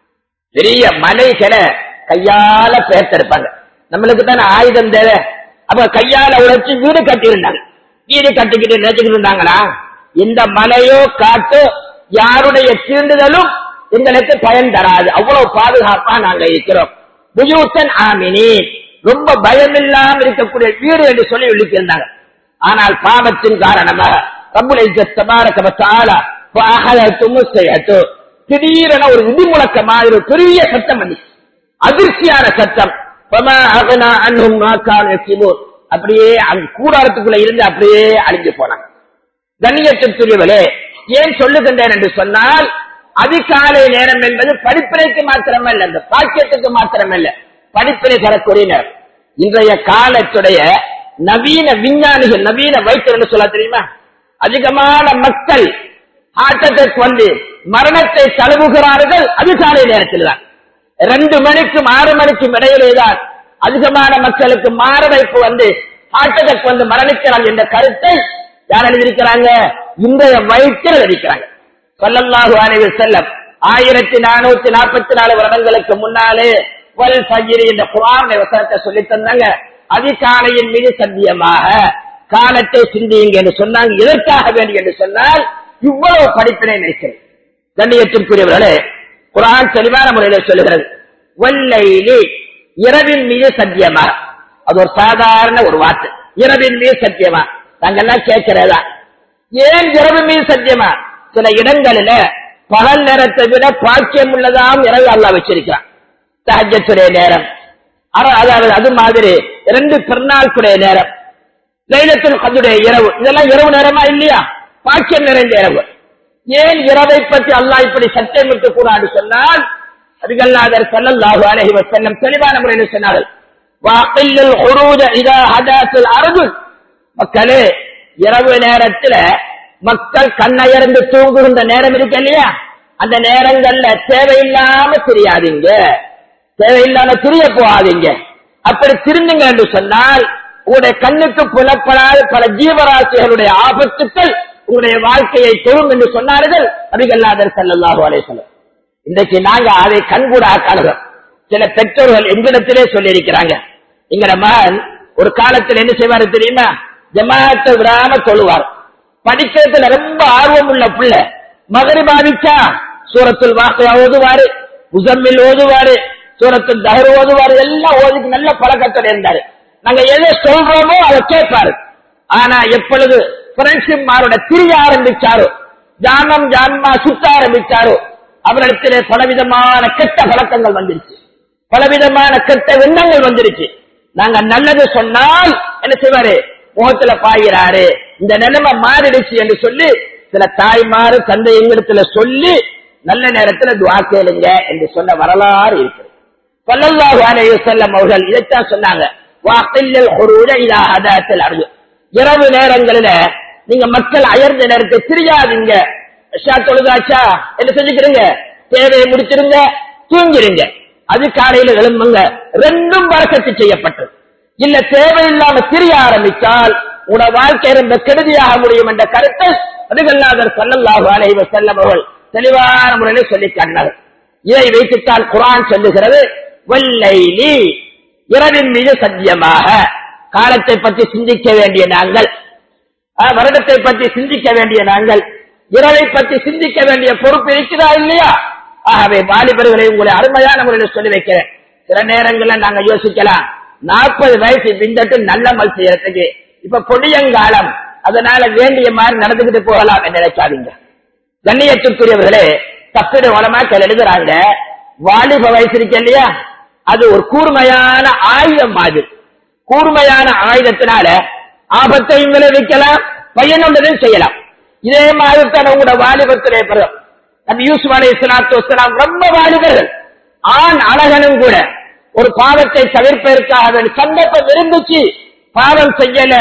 பெரிய மலைகளை கையால பேர்த்திருப்பாங்க நம்மளுக்கு தானே ஆயுதம் தேவை அப்ப கையால உழைச்சு வீடு கட்டியிருந்தாங்க வீடு கட்டிக்கிட்டு நினைச்சுக்கிட்டு இருந்தாங்களா இந்த மலையோ காட்டோ யாருடைய தீண்டுதலும் எங்களுக்கு பயன் தராது அவ்வளவு பாதுகாப்பா நாங்க இருக்கிறோம் புயூத்தன் ஆமினி ரொம்ப பயமில்லாம இருக்கக்கூடிய வீடு என்று சொல்லி விழித்திருந்தாங்க ஆனால் பாவத்தின் காரணமாக ரப்புல் இஸ்ஸத் தபாரக வ தஆலா ஃபஅஹலத்தும் ஸையத்து திடீரென ஒரு இடி முழக்க மாதிரி ஒரு பெரிய சத்தம் வந்துச்சு அதிர்ச்சியான சத்தம் ஃபமா அகனா அன்ஹும் மா கானு யக்ஸிபூன் அப்படியே அந்த கூடாரத்துக்குள்ள இருந்து அப்படியே அழிஞ்சு போனாங்க கண்ணியத்திற்குரியவளே ஏன் சொல்லுகின்றேன் என்று சொன்னால் அதிகாலை நேரம் என்பது படிப்பினைக்கு மாத்திரமல்ல அந்த பாக்கியத்துக்கு மாத்திரமல்ல படிப்பினை தரக்கூடிய நேரம் இன்றைய காலத்துடைய நவீன விஞ்ஞானிகள் நவீன வைத்தியர் சொல்ல தெரியுமா அதிகமான மக்கள் ஹார்ட் அட்டாக் வந்து மரணத்தை தழுவுகிறார்கள் அதிகாலை நேரத்தில் தான் ரெண்டு மணிக்கும் ஆறு மணிக்கும் இடையிலே தான் அதிகமான மக்களுக்கு மாரடைப்பு வந்து ஹார்ட் அட்டாக் வந்து மரணிக்கிறாங்க என்ற கருத்தை யார் எழுதியிருக்கிறாங்க இன்றைய வைத்தியர் எழுதிக்கிறாங்க சொல்லல்லாஹு அலைஹி செல்லம் ஆயிரத்தி நானூத்தி நாற்பத்தி நாலு வருடங்களுக்கு முன்னாலே வல் ஃபஜ்ரி என்ற குரான் வசனத்தை சொல்லி தந்தாங்க அதிகாலையின் மீது சத்தியமாக காலத்தை சிந்தியுங்க என்று சொன்னாங்க எதற்காக வேண்டி என்று சொன்னால் இவ்வளவு படிப்பினை இருக்கிறது கண்ணியத்திற்குரியவர்களே குரான் தெளிவான முறையில் சொல்லுகிறது வல்லைலி இரவின் மீது சத்தியமா அது ஒரு சாதாரண ஒரு வார்த்தை இரவின் மீது சத்தியமா நாங்கெல்லாம் கேட்கிறதா ஏன் இரவு மீது சத்தியமா சில இடங்களில பகல் நேரத்தை விட பாக்கியம் உள்ளதாம் இரவு அல்லா வச்சிருக்கிறான் தஹஜத்துடைய நேரம் அர- அதாவது அது மாதிரி இரண்டு பெருநாளுக்குடைய நேரம் லைலத்துல் கதுடைய இரவு இதெல்லாம் இரவு நேரமா இல்லையா பாக்கியம் நிறைந்த இரவு ஏன் இரவை பற்றி அல்லாஹ் இப்படி சத்தியமிட்டு கூடாது சொன்னால் அதுகல்லாதர் ஸல்லல்லாஹு அலைஹி வஸல்லம் தெளிவான முறையில் சொன்னார்கள் வாக்கில்லுல் ஹுரூஜ இதா ஹதாத்துல் அர்ஜுல் மக்களே இரவு நேரத்துல மக்கள் கண்ணயர்ந்து தூங்குகின்ற நேரம் இருக்கு இல்லையா அந்த நேரங்கள்ல தேவையில்லாம தெரியாதீங்க தேவையில்லாம திரிய போகாதீங்க அப்படி திருந்துங்க என்று சொன்னால் உங்களுடைய கண்ணுக்கு புலப்படாத பல ஜீவராசிகளுடைய ஆபத்துக்கள் உங்களுடைய வாழ்க்கையை தொழும் என்று சொன்னார்கள் அபிகல்லாதர் ஸல்லல்லாஹு அலைஹி வஸல்லம் இன்றைக்கு நாங்க அதை கண்கூட காணுகிறோம் சில பெற்றோர்கள் எங்களிடத்திலே சொல்லி இருக்கிறாங்க எங்கட மகன் ஒரு காலத்தில் என்ன செய்வாரு தெரியுமா ஜமாத்தை விடாம தொழுவார் படிக்கிறதுல ரொம்ப ஆர்வம் உள்ள பிள்ளை மகரி பாதிச்சா சூரத்துல் வாக்கையா ஓதுவாரு முசம்மில் ஓதுவாரு சூரத்துல் தஹர் ஓதுவாரு எல்லாம் ஓதிக்கு நல்ல பழக்கத்தோட இருந்தாரு நாங்க எதை சொல்றோமோ அதை கேட்பாரு ஆனா எப்பொழுது ஃப்ரெண்ட்ஷிப் மாரோட திரிய ஆரம்பிச்சாரோ ஜானம் ஜான்மா சுத்த ஆரம்பிச்சாரோ அவரிடத்திலே பலவிதமான கெட்ட பழக்கங்கள் வந்துருச்சு பலவிதமான கெட்ட எண்ணங்கள் வந்துருச்சு நாங்க நல்லது சொன்னால் என்ன செய்வாரு முகத்துல பாயிறாரு இந்த நிலைமை மாறிடுச்சு என்று சொல்லி சில தாய்மாரு தந்தை எங்களிடத்துல சொல்லி நல்ல நேரத்துல துவா கேளுங்க என்று சொன்ன வரலாறு இருக்குது ஸல்லல்லாஹு அலைஹி வஸல்லம் அவர்கள் இதைத்தான் சொன்னாங்க வாக்கில்லல் ஹுரூஜ இதா ஹதாத்தல் அர்ஜு இரவு நேரங்களில நீங்க மக்கள் அயர்ந்த நேரத்தை தெரியாதீங்க இஷா தொழுதாச்சா என்ன செஞ்சுக்கிறீங்க தேவையை முடிச்சிருங்க தூங்கிருங்க அது காலையில எழும்புங்க ரெண்டும் வரக்கத்து செய்யப்பட்டது இல்ல தேவையில்லாம திரிய ஆரம்பித்தால் உன வாழ்க்கை ரொம்ப கெடுதியாக முடியும் என்ற கருத்தை அதுகல்லாதர் சல்லல்லாஹு அலைஹி வஸல்லம் அவர்கள் தெளிவான முறையில் சொல்லி காட்டினார்கள் இதை வைத்துத்தான் குரான் சொல்லுகிறது வல்லைலி இரவின் மீது சத்தியமாக காலத்தை பற்றி சிந்திக்க வேண்டிய நாங்கள் ஆஹ், வருடத்தை பற்றி சிந்திக்க வேண்டிய நாங்கள் இரவை பற்றி சிந்திக்க வேண்டிய பொறுப்பு இருக்கிறதா இல்லையா ஆகவே வாலிபர்களை உங்களை அருமையான முறையில் சொல்லி வைக்கிறேன் சில நேரங்கள்ல நாங்க யோசிக்கலாம் நாற்பது வயசு பிந்தட்டு நல்ல மல் செய்யறதுக்கு இப்ப பொடியங்காலம் அதனால வேண்டிய மாதிரி நடந்துகிட்டு போகலாம் என்று நினைக்காதீங்க கண்ணியத்திற்குரியவர்களே தப்பிட வளமாக்கள் எழுதுறாங்க வாலிப வயசு இருக்கு இல்லையா அது ஒரு கூர்மையான ஆயுதம் மாதிரி கூர்மையான ஆயுதத்தினால ஆபத்தையும் விளைவிக்கலாம் பயனுள்ளதையும் செய்யலாம் இதே மாதிரி தான் உங்களோட வாலிபத்திலே பிறகு நபி யூசுப் அலை இஸ்லாத்து வஸ்லாம் ரொம்ப வாலிபர்கள் ஆண் அழகனும் கூட ஒரு பாவத்தை தவிர்ப்பதற்காக வேண்டி சந்தர்ப்பம் இருந்துச்சு பாவம் செய்யல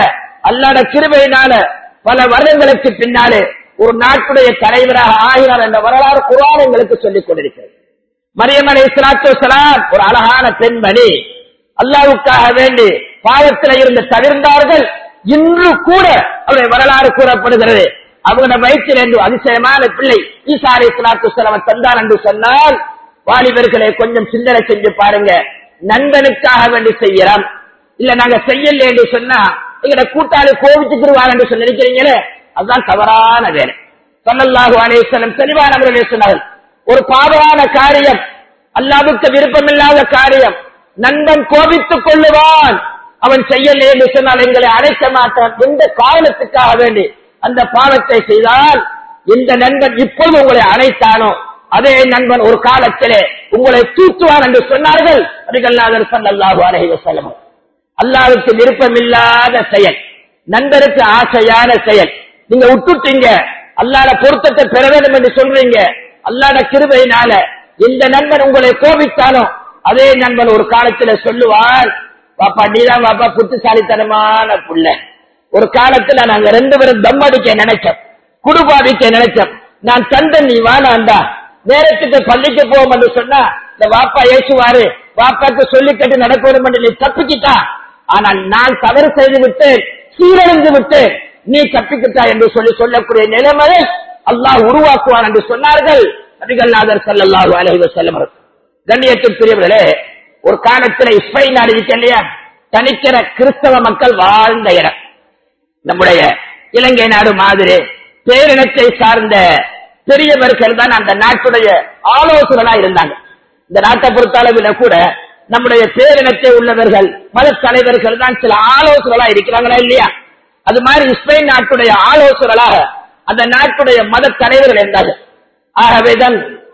அல்லாட கிருபையினால பல வருடங்களுக்கு பின்னாலே ஒரு நாட்டுடைய தலைவராக ஆகிறார் என்ற வரலாறு குரான் எங்களுக்கு சொல்லிக் கொண்டிருக்கிறது மரியம் அலை இஸ்லாத்து வசலாம் ஒரு அழகான பெண்மணி அல்லாவுக்காக வேண்டி பாவத்தில் இருந்து தவிர்ந்தார்கள் இன்று கூட அவருடைய வரலாறு கூறப்படுகிறது அவங்க வயிற்றில் என்று அதிசயமான பிள்ளை ஈசா அலை இஸ்லாத்து வசலாம் தந்தார் என்று சொன்னால் வாலிபர்களை கொஞ்சம் சிந்தனை செஞ்சு பாருங்க நண்பனுக்காக வேண்டி செய்யலாம் இல்ல நாங்க செய்யல என்று சொன்னா எங்கட கூட்டாளி கோவிச்சுக்கிடுவாங்க என்று சொல்லி நினைக்கிறீங்களே அதுதான் தவறான வேலை சொல்லல்லாஹு அலேஸ்வரம் தெளிவான முறையில் சொன்னார்கள் ஒரு பாவமான காரியம் அல்லாவுக்கு விருப்பமில்லாத காரியம் நண்பன் கோபித்துக் கொள்ளுவான் அவன் செய்யல என்று சொன்னால் எங்களை அழைக்க மாட்டான் எந்த காரணத்துக்காக வேண்டி அந்த பாவத்தை செய்தால் இந்த நண்பன் இப்போது உங்களை அழைத்தானோ அதே நண்பன் ஒரு காலத்திலே உங்களை தூக்குவான் என்று சொன்னார்கள் அதுகல்லாதர் சல்லாஹு அலஹி வசலம் அல்லாவுக்கு விருப்பமில்லாத செயல் நண்பருக்கு ஆசையான செயல் நீங்க விட்டுட்டீங்க அல்லாட பொருத்தத்தை பெற வேண்டும் என்று சொல்றீங்க அல்லாட கிருபையினால இந்த நண்பன் உங்களை கோபித்தானோ அதே நண்பன் ஒரு காலத்துல சொல்லுவான் பாப்பா நீதான் பாப்பா புத்திசாலித்தனமான புள்ள ஒரு காலத்துல நாங்க ரெண்டு பேரும் தம் அடிக்க நினைச்சோம் குடுபாதிக்க நினைச்சோம் நான் தந்தன் நீ வானாண்டா நேரத்துக்கு பள்ளிக்கு போவோம் என்று சொன்னா இந்த வாப்பா ஏசுவாரு வாப்பாக்கு சொல்லி கட்டு நடக்கணும் என்று நீ தப்பிக்கிட்டா ஆனால் நான் தவறு செய்து விட்டேன் சீரழிந்து விட்டேன் நீ தப்பிக்கிட்டா என்று சொல்லி சொல்லக்கூடிய நிலைமையை அல்லாஹ் உருவாக்குவான் என்று சொன்னார்கள் நபிகள்நாதர் சல்லாஹூ அலஹி வசல்லம் கண்ணியத்திற்குரியவர்களே ஒரு காலத்துல இஸ்பெயின் நாடு இருக்கு இல்லையா தனிக்கிற கிறிஸ்தவ மக்கள் வாழ்ந்த இடம் நம்முடைய இலங்கை நாடு மாதிரி பேரினத்தை சார்ந்த பெரியவர்கள் தான் அந்த நாட்டுடைய ஆலோசகர்களா இருந்தாங்க இந்த நாட்டை பொறுத்த அளவில் கூட நம்முடைய பேரினத்தை உள்ளவர்கள் மத தலைவர்கள் தான் சில ஆலோசகர்களா இருக்கிறாங்களா இல்லையா அது மாதிரி இஸ்பெயின் நாட்டுடைய ஆலோசகர்களாக அந்த நாட்டுடைய மத தலைவர்கள் இருந்தார்கள் ஆகவேதான்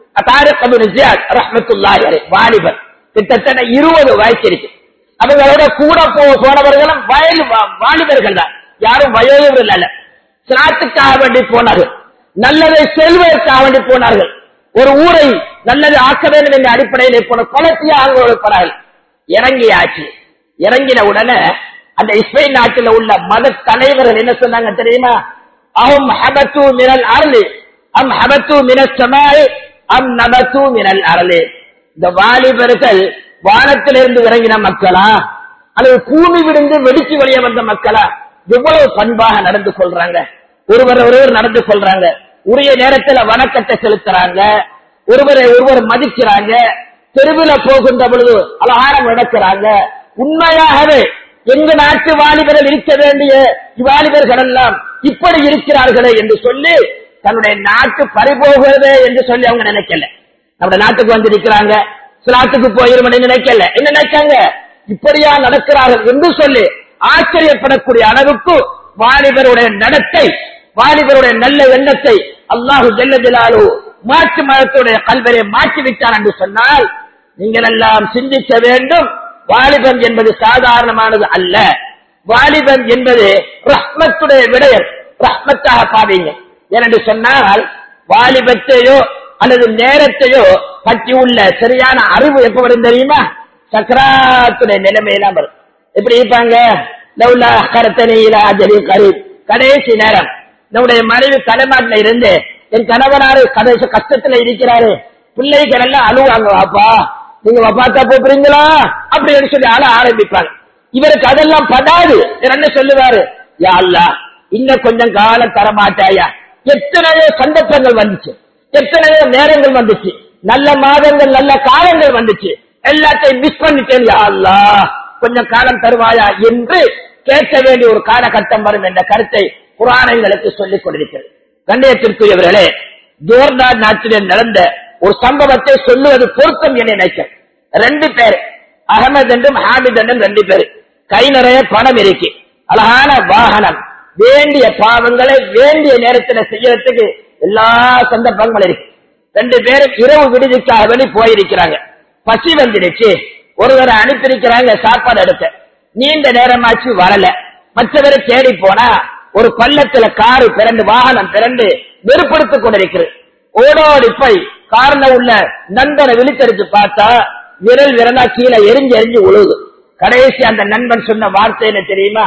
ரஹமத்துல்லாஹி வாலிபர் கிட்டத்தட்ட இருபது வயசு இருக்கு அவங்களோட கூட போனவர்களும் வயது வாலிபர்கள் தான் யாரும் வயோதிபர்கள் அல்ல சிராத்துக்காக வேண்டி போனார்கள் நல்லதை செல்வதற்காக வேண்டி போனார்கள் ஒரு ஊரை நல்லது ஆக்க வேண்டும் என்ற அடிப்படையில் போன கொலத்தியாக போனார்கள் இறங்கியாச்சு இறங்கின உடனே அந்த இஸ்பெயின் நாட்டில் உள்ள மத தலைவர்கள் என்ன சொன்னாங்க தெரியுமா அஹம் ஹபத்து மினல் அருளி அம் ஹபத்து மினல் சமாய் அம் நபத்து மினல் அருளி இந்த வாலிபர்கள் வானத்திலிருந்து இறங்கின மக்களா அல்லது பூமி விடுந்து வெடிச்சு வெளியே வந்த மக்களா எவ்வளவு பண்பாக நடந்து கொள்றாங்க ஒருவர் ஒருவர் நடந்து கொள்றாங்க உரிய நேரத்துல வணக்கத்தை செலுத்துறாங்க ஒருவரை ஒருவர் மதிக்கிறாங்க தெருவில் போகின்ற பொழுது அலகாரம் நடக்கிறாங்க உண்மையாகவே எங்க நாட்டு வாலிபர்கள் இருக்க வேண்டிய வாலிபர்கள் எல்லாம் இப்படி இருக்கிறார்களே என்று சொல்லி தன்னுடைய நாட்டு பறிபோகிறதே என்று சொல்லி அவங்க நினைக்கல நம்ம நாட்டுக்கு வந்து நிற்கிறாங்க சிலாத்துக்கு போயிருமனு நினைக்கல என்ன நினைச்சாங்க இப்படியா நடக்கிறார்கள் என்று சொல்லி ஆச்சரியப்படக்கூடிய அளவுக்கு வாலிபருடைய நடத்தை வாலிபருடைய நல்ல எண்ணத்தை அல்லாஹு ஜெல்ல ஜலாலு மாற்று மதத்துடைய கல்வரை மாற்றி விட்டார் என்று சொன்னால் நீங்கள் எல்லாம் சிந்திக்க வேண்டும் வாலிபன் என்பது சாதாரணமானது அல்ல வாலிபன் என்பது ரஹ்மத்துடைய விடயம் ரஹ்மத்தாக பாவீங்க ஏனென்று சொன்னால் வாலிபத்தையோ அல்லது நேரத்தையோ பற்றி உள்ள சரியான அறிவு எப்ப வரும் தெரியுமா சக்கராத்துடைய நிலைமையெல்லாம் வரும் எப்படி இருப்பாங்க லவ்லா கரத்தனையில அஜலி கரீப் கடைசி நேரம் நம்முடைய மனைவி தலைமாட்டில இருந்து என் கணவனாரு கடைசி கஷ்டத்துல இருக்கிறாரு பிள்ளைகள் எல்லாம் அழுவாங்க வாப்பா நீங்க வப்பாத்தா போறீங்களா அப்படின்னு சொல்லி ஆள ஆரம்பிப்பாங்க இவருக்கு அதெல்லாம் படாது இவர் என்ன சொல்லுவாரு யா அல்லா இன்னும் கொஞ்சம் காலம் தரமாட்டாயா எத்தனையோ சந்தர்ப்பங்கள் வந்துச்சு எத்தனையோ நேரங்கள் வந்துச்சு நல்ல மாதங்கள் நல்ல காலங்கள் வந்துச்சு எல்லாத்தையும் மிஸ் பண்ணிட்டேன் யா அல்லா கொஞ்சம் காலம் தருவாயா என்று கேட்க வேண்டிய ஒரு காலகட்டம் வரும் என்ற கருத்தை புராணங்களுக்கு சொல்லிக் கொண்டிருக்கிறது கண்ணியத்திற்குரியவர்களே ஜோர்டான் நாட்டிலே நடந்த ஒரு சம்பவத்தை சொல்லுவது பொருத்தம் என நினைக்க ரெண்டு பேர் அகமது என்றும் ஹாமித் என்றும் ரெண்டு பேர் கை நிறைய பணம் இருக்கு அழகான வாகனம் வேண்டிய பாவங்களை வேண்டிய நேரத்தில் செய்யறதுக்கு எல்லா சந்தர்ப்பங்களும் இருக்கு ரெண்டு பேரும் இரவு விடுதிக்காக வேண்டி போயிருக்கிறாங்க பசி வந்துடுச்சு ஒருவரை அனுப்பியிருக்கிறாங்க சாப்பாடு எடுக்க நீண்ட நேரமாச்சு வரல மற்றவரை தேடி போனா ஒரு பள்ளத்துல காரு பிறண்டு வாகனம் பிறண்டு வெறுப்படுத்திக் கொண்டிருக்கிறது ஓடோடி போய் கார்ல உள்ள நண்பனை விழித்தெடுத்து பார்த்தா விரல் விரலா கீழே எரிஞ்சு எரிஞ்சு உழுது கடைசி அந்த நண்பன் சொன்ன வார்த்தை என்ன தெரியுமா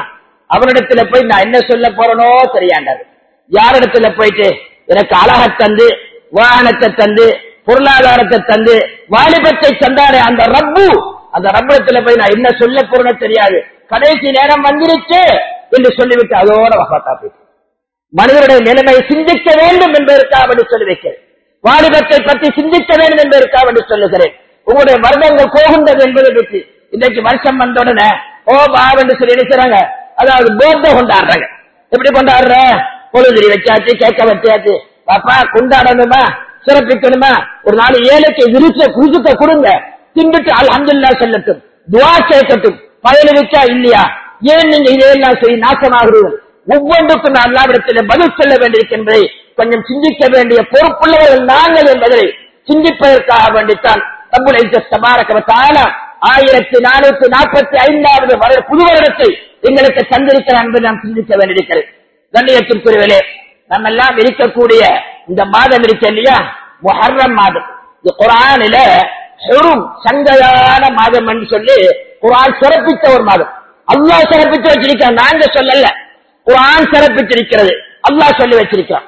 அவனிடத்துல போய் நான் என்ன சொல்ல போறனோ தெரியாண்டாரு யாரிடத்துல போயிட்டு எனக்கு அழகை தந்து வாகனத்தை தந்து பொருளாதாரத்தை தந்து வாலிபத்தை தந்தாரே அந்த ரப்பு அந்த ரப்பிடத்துல போய் நான் என்ன சொல்ல போறேனோ தெரியாது கடைசி நேரம் வந்துருச்சு என்று சொல்லிவிட்டு அதோட வகாத்தா போயிட்டு மனிதனுடைய நிலைமை சிந்திக்க வேண்டும் என்பதற்காக வேண்டி சொல்லி வைக்கிறேன் வாலிபத்தை பற்றி சிந்திக்க வேண்டும் என்பதற்காக வேண்டி சொல்லுகிறேன் உங்களுடைய வருடங்கள் போகின்றது என்பதை பற்றி இன்றைக்கு வருஷம் வந்த உடனே ஓ பாவ் என்று சொல்லி நினைக்கிறாங்க அதாவது போர்த்தை கொண்டாடுறாங்க எப்படி கொண்டாடுற பொழுதுரி வச்சாச்சு கேட்க வச்சாச்சு பாப்பா கொண்டாடணுமா சிறப்பிக்கணுமா ஒரு நாள் ஏழைக்கு விரிச்ச குருசுக்க கொடுங்க தின்னுட்டு அல்ஹம்துலில்லாஹ் சொல்லட்டும் துவா கேட்கட்டும் பயனளிச்சா இல்லையா ஏன் நீங்க இதையெல்லாம் செய்ய நாசமாகிறீர்கள் ஒவ்வொன்றுக்கும் அல்லாவிடத்தில் பதில் சொல்ல வேண்டியிருக்கின்றதை கொஞ்சம் சிந்திக்க வேண்டிய பொறுப்புள்ளவர்கள் நாங்கள் என்பதை சிந்திப்பதற்காக வேண்டித்தான் ரப்புல் இஸ்ஸத் தபாரக வ தஆலா ஆயிரத்தி நானூத்தி நாற்பத்தி ஐந்தாவது வருட புது வருடத்தை எங்களுக்கு தந்திருக்கிறார் என்பதை நாம் சிந்திக்க வேண்டியிருக்கிறது கண்ணியத்திற்குரியவர்களே நம்ம எல்லாம் இருக்கக்கூடிய இந்த மாதம் இருக்கு இல்லையா முஹர்ரம் மாதம் இது குரானில ஹுரும் சங்கையான மாதம் என்று சொல்லி குரான் சிறப்பித்த ஒரு மாதம் அல்லாஹ் சிறப்பித்து வச்சிருக்கான் நாங்க சொல்லல குரான் சிறப்பித்திருக்கிறது அல்லாஹ் சொல்லி வச்சிருக்கான்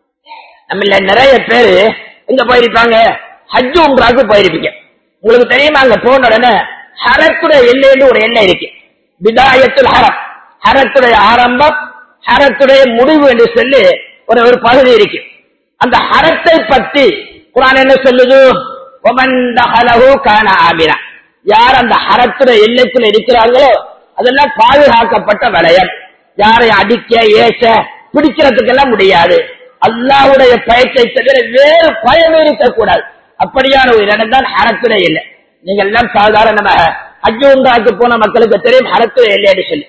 நம்மள நிறைய பேரு எங்க போயிருப்பாங்க ஹஜ் உம்ராக்கு போயிருப்பீங்க உங்களுக்கு தெரியுமா அங்க போன உடனே ஹரத்துடைய எல்லைன்னு ஒரு எல்லை இருக்கு விதாயத்துல் ஹரம் ஹரத்துடைய ஆரம்பம் ஹரத்துடைய முடிவு என்று சொல்லி ஒரு ஒரு பகுதி இருக்கு அந்த ஹரத்தை பற்றி குரான் என்ன சொல்லுது ஒமன் தஹலஹு கான ஆமினா யார் அந்த ஹரத்துடைய எல்லைக்குள்ள இருக்கிறாங்களோ அதெல்லாம் பாதுகாக்கப்பட்ட வளையம் யாரை அடிக்க ஏச பிடிக்கிறதுக்கெல்லாம் முடியாது அல்லாஹ்வுடைய பயத்தை தவிர வேறு பயம் இருக்கக்கூடாது அப்படியான ஒரு இடம் தான் ஹரத்துடைய இல்லை நீங்க எல்லாம் சாதாரணமாக அஜு உண்டாக்கி போன மக்களுக்கு தெரியும் ஹரத்துடைய இல்லைன்னு சொல்லி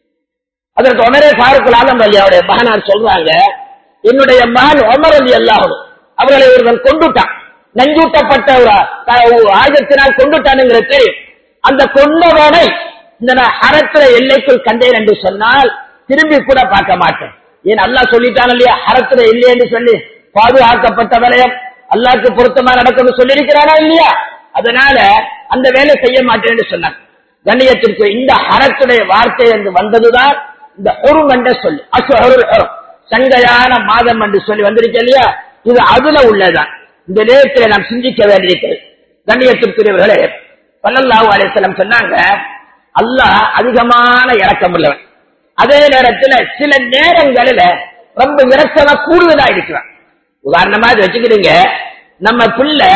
அதற்கு உமரே ஃபாருக்குல் ஆலம் அலி அவருடைய மகனார் சொல்றாங்க என்னுடைய மகன் உமர் அலி அல்லாஹும் அவர்களை ஒருவன் கொண்டுட்டான் நஞ்சூட்டப்பட்ட ஒரு க- ஒரு ஆயுதத்தினால் கொண்டுட்டானுங்கிறது தெரியும் அந்த கொண்டவனை இந்த நான் ஹரத்துல எல்லைக்குள் கண்டேன் என்று சொன்னால் திரும்பி கூட பார்க்க மாட்டேன் ஏன் அல்லாஹ் சொல்லிட்டான் இல்லையா ஹரத்துல இல்லை என்று சொல்லி பாதுகாக்கப்பட்ட வளையம் அல்லாஹ்க்கு பொருத்தமா நடக்கும்னு சொல்லியிருக்கிறானா இல்லையா அதனால அந்த வேலை செய்ய மாட்டேன் என்று சொன்னான் கண்ணியத்திற்கு இந்த ஹரத்துடைய வார்த்தை என்று வந்ததுதான் இந்த ஹொரும் என்ற சொல்லு அசுஹருல் ஹொரும் சங்கையான மாதம் என்று சொல்லி வந்திருக்க இல்லையா இது அதுல உள்ளதுதான் இந்த நேரத்தில் நாம் சிந்திக்க வேண்டியிருக்கிறது கண்ணியத்திற்குரியவர்களே பல்லல்லாஹு அலைஹிஸ்ஸலாம் சொன்னாங்க அல்லாஹ் அதிகமான இரக்கம் உள்ளவன் அதே நேரத்துல சில நேரங்களில ரொம்ப இரக்கமா கூடுதலா இருக்கிறான் உதாரணமா இதை வச்சுக்கிறீங்க நம்ம பிள்ளை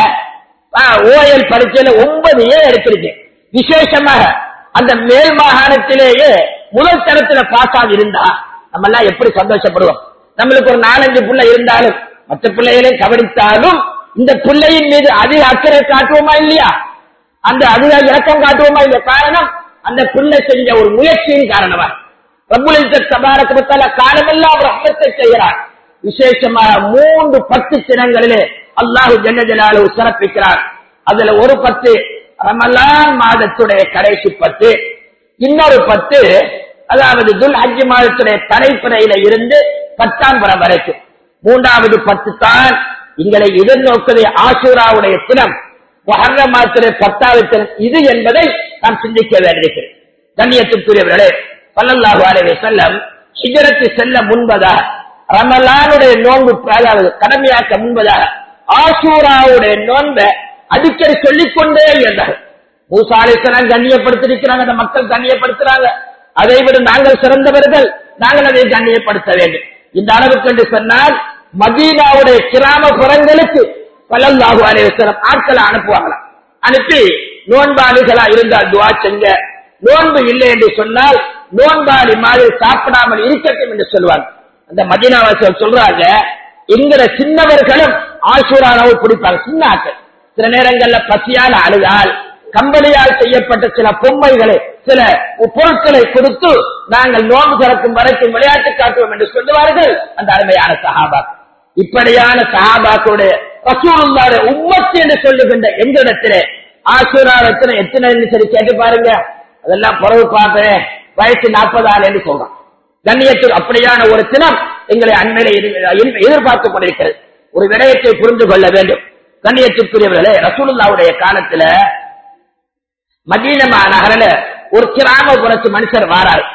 ஓஎல் பரீட்சையில ஒன்பது ஏ எடுத்திருக்கு விசேஷமாக அந்த மேல் மாகாணத்திலேயே முதல் தரத்துல பாஸ் ஆகி இருந்தா நம்ம எல்லாம் எப்படி சந்தோஷப்படுவோம் நம்மளுக்கு ஒரு நாலஞ்சு பிள்ளை இருந்தாலும் மற்ற பிள்ளைகளையும் கவனித்தாலும் இந்த பிள்ளையின் மீது அதிக அக்கறை காட்டுவோமா இல்லையா அந்த அதிக இறக்கம் காட்டுவோமா இல்ல காரணம் அந்த பிள்ளை செஞ்ச ஒரு முயற்சியின் காரணமா ரப்புல் தபாரக்கத்தால காலமெல்லாம் ரஹ்மத்தை செய்கிறார் விசேஷமாக மூன்று பத்து தினங்களிலே அல்லாஹு ஜன்ன ஜலாலு சிறப்பிக்கிறார் அதுல ஒரு பத்து ரமலான் மாதத்துடைய கடைசி பத்து இன்னொரு பத்து அதாவது துல் ஹஜ் மாதத்துடைய தலைப்பிறையில இருந்து பத்தாம் வரம் வரைக்கும் மூன்றாவது பத்து தான் எங்களை எதிர்நோக்குதை ஆசூராவுடைய தினம் மகர மாதத்துடைய பத்தாவது தினம் இது என்பதை நாம் சிந்திக்க வேண்டியிருக்கிறேன் கண்ணியத்திற்குரியவர்களே பல்லல்லாஹு அலைஹி வஸல்லம் ஹிஜ்ரத்து செல்ல முன்பதாக ரமலானுடைய நோன்பு அதாவது கடமையாக்க முன்பதாக ஆசூராவுடைய நோன்பை அடிக்கடி சொல்லிக் கொண்டே இருந்தார்கள் மூசா அலிஸ்லாம் கண்ணியப்படுத்திருக்கிறாங்க அந்த மக்கள் கண்ணியப்படுத்துறாங்க அதை விட நாங்கள் சிறந்தவர்கள் நாங்கள் அதை கண்ணியப்படுத்த வேண்டும் இந்த அளவுக்கு என்று சொன்னால் மதீனாவுடைய கிராமப்புறங்களுக்கு பல்லல்லாஹு அலைஹி வஸல்லம் ஆட்களை அனுப்புவாங்களாம் அனுப்பி நோன்பாளிகளா இருந்தால் துவா செஞ்ச நோன்பு இல்லை என்று சொன்னால் நோன்பாளி மாதிரி சாப்பிடாமல் இருக்கட்டும் என்று சொல்லுவாங்க அந்த மதீனாவாசிகள் சொல்றாங்க எங்கிற சின்னவர்களும் ஆசூரானாவை பிடிப்பாங்க சின்ன ஆட்கள் சில நேரங்கள்ல பசியால அழுதால் கம்பளியால் செய்யப்பட்ட சில பொம்மைகளை சில பொருட்களை கொடுத்து நாங்கள் நோன்பு திறக்கும் வரைக்கும் விளையாட்டு காட்டுவோம் என்று சொல்லுவார்கள் அந்த அருமையான சஹாபா இப்படியான சஹாபாக்களுடைய ரசூலுல்லாஹ்வுடைய உம்மத்து என்று சொல்லுகின்ற எங்களிடத்திலே ஆசூராவத்தின எத்தனை சரி கேட்டு பாருங்க அதெல்லாம் புறவு பார்ப்பேன் வயசு நாற்பதாள் என்று சொல்றான் கண்ணியத்தில் அப்படியான ஒரு தினம் எங்களை அண்மையில எதிர்- எதிர்பார்த்துக் கொண்டிருக்கிறது ஒரு விடயத்தை புரிந்து கொள்ள வேண்டும் கண்ணியத்திற்குரியவர்களே ரசூலுல்லாவுடைய காலத்துல மதீனமா நகரில ஒரு கிராமப்புறத்து மனுஷர் வாரார்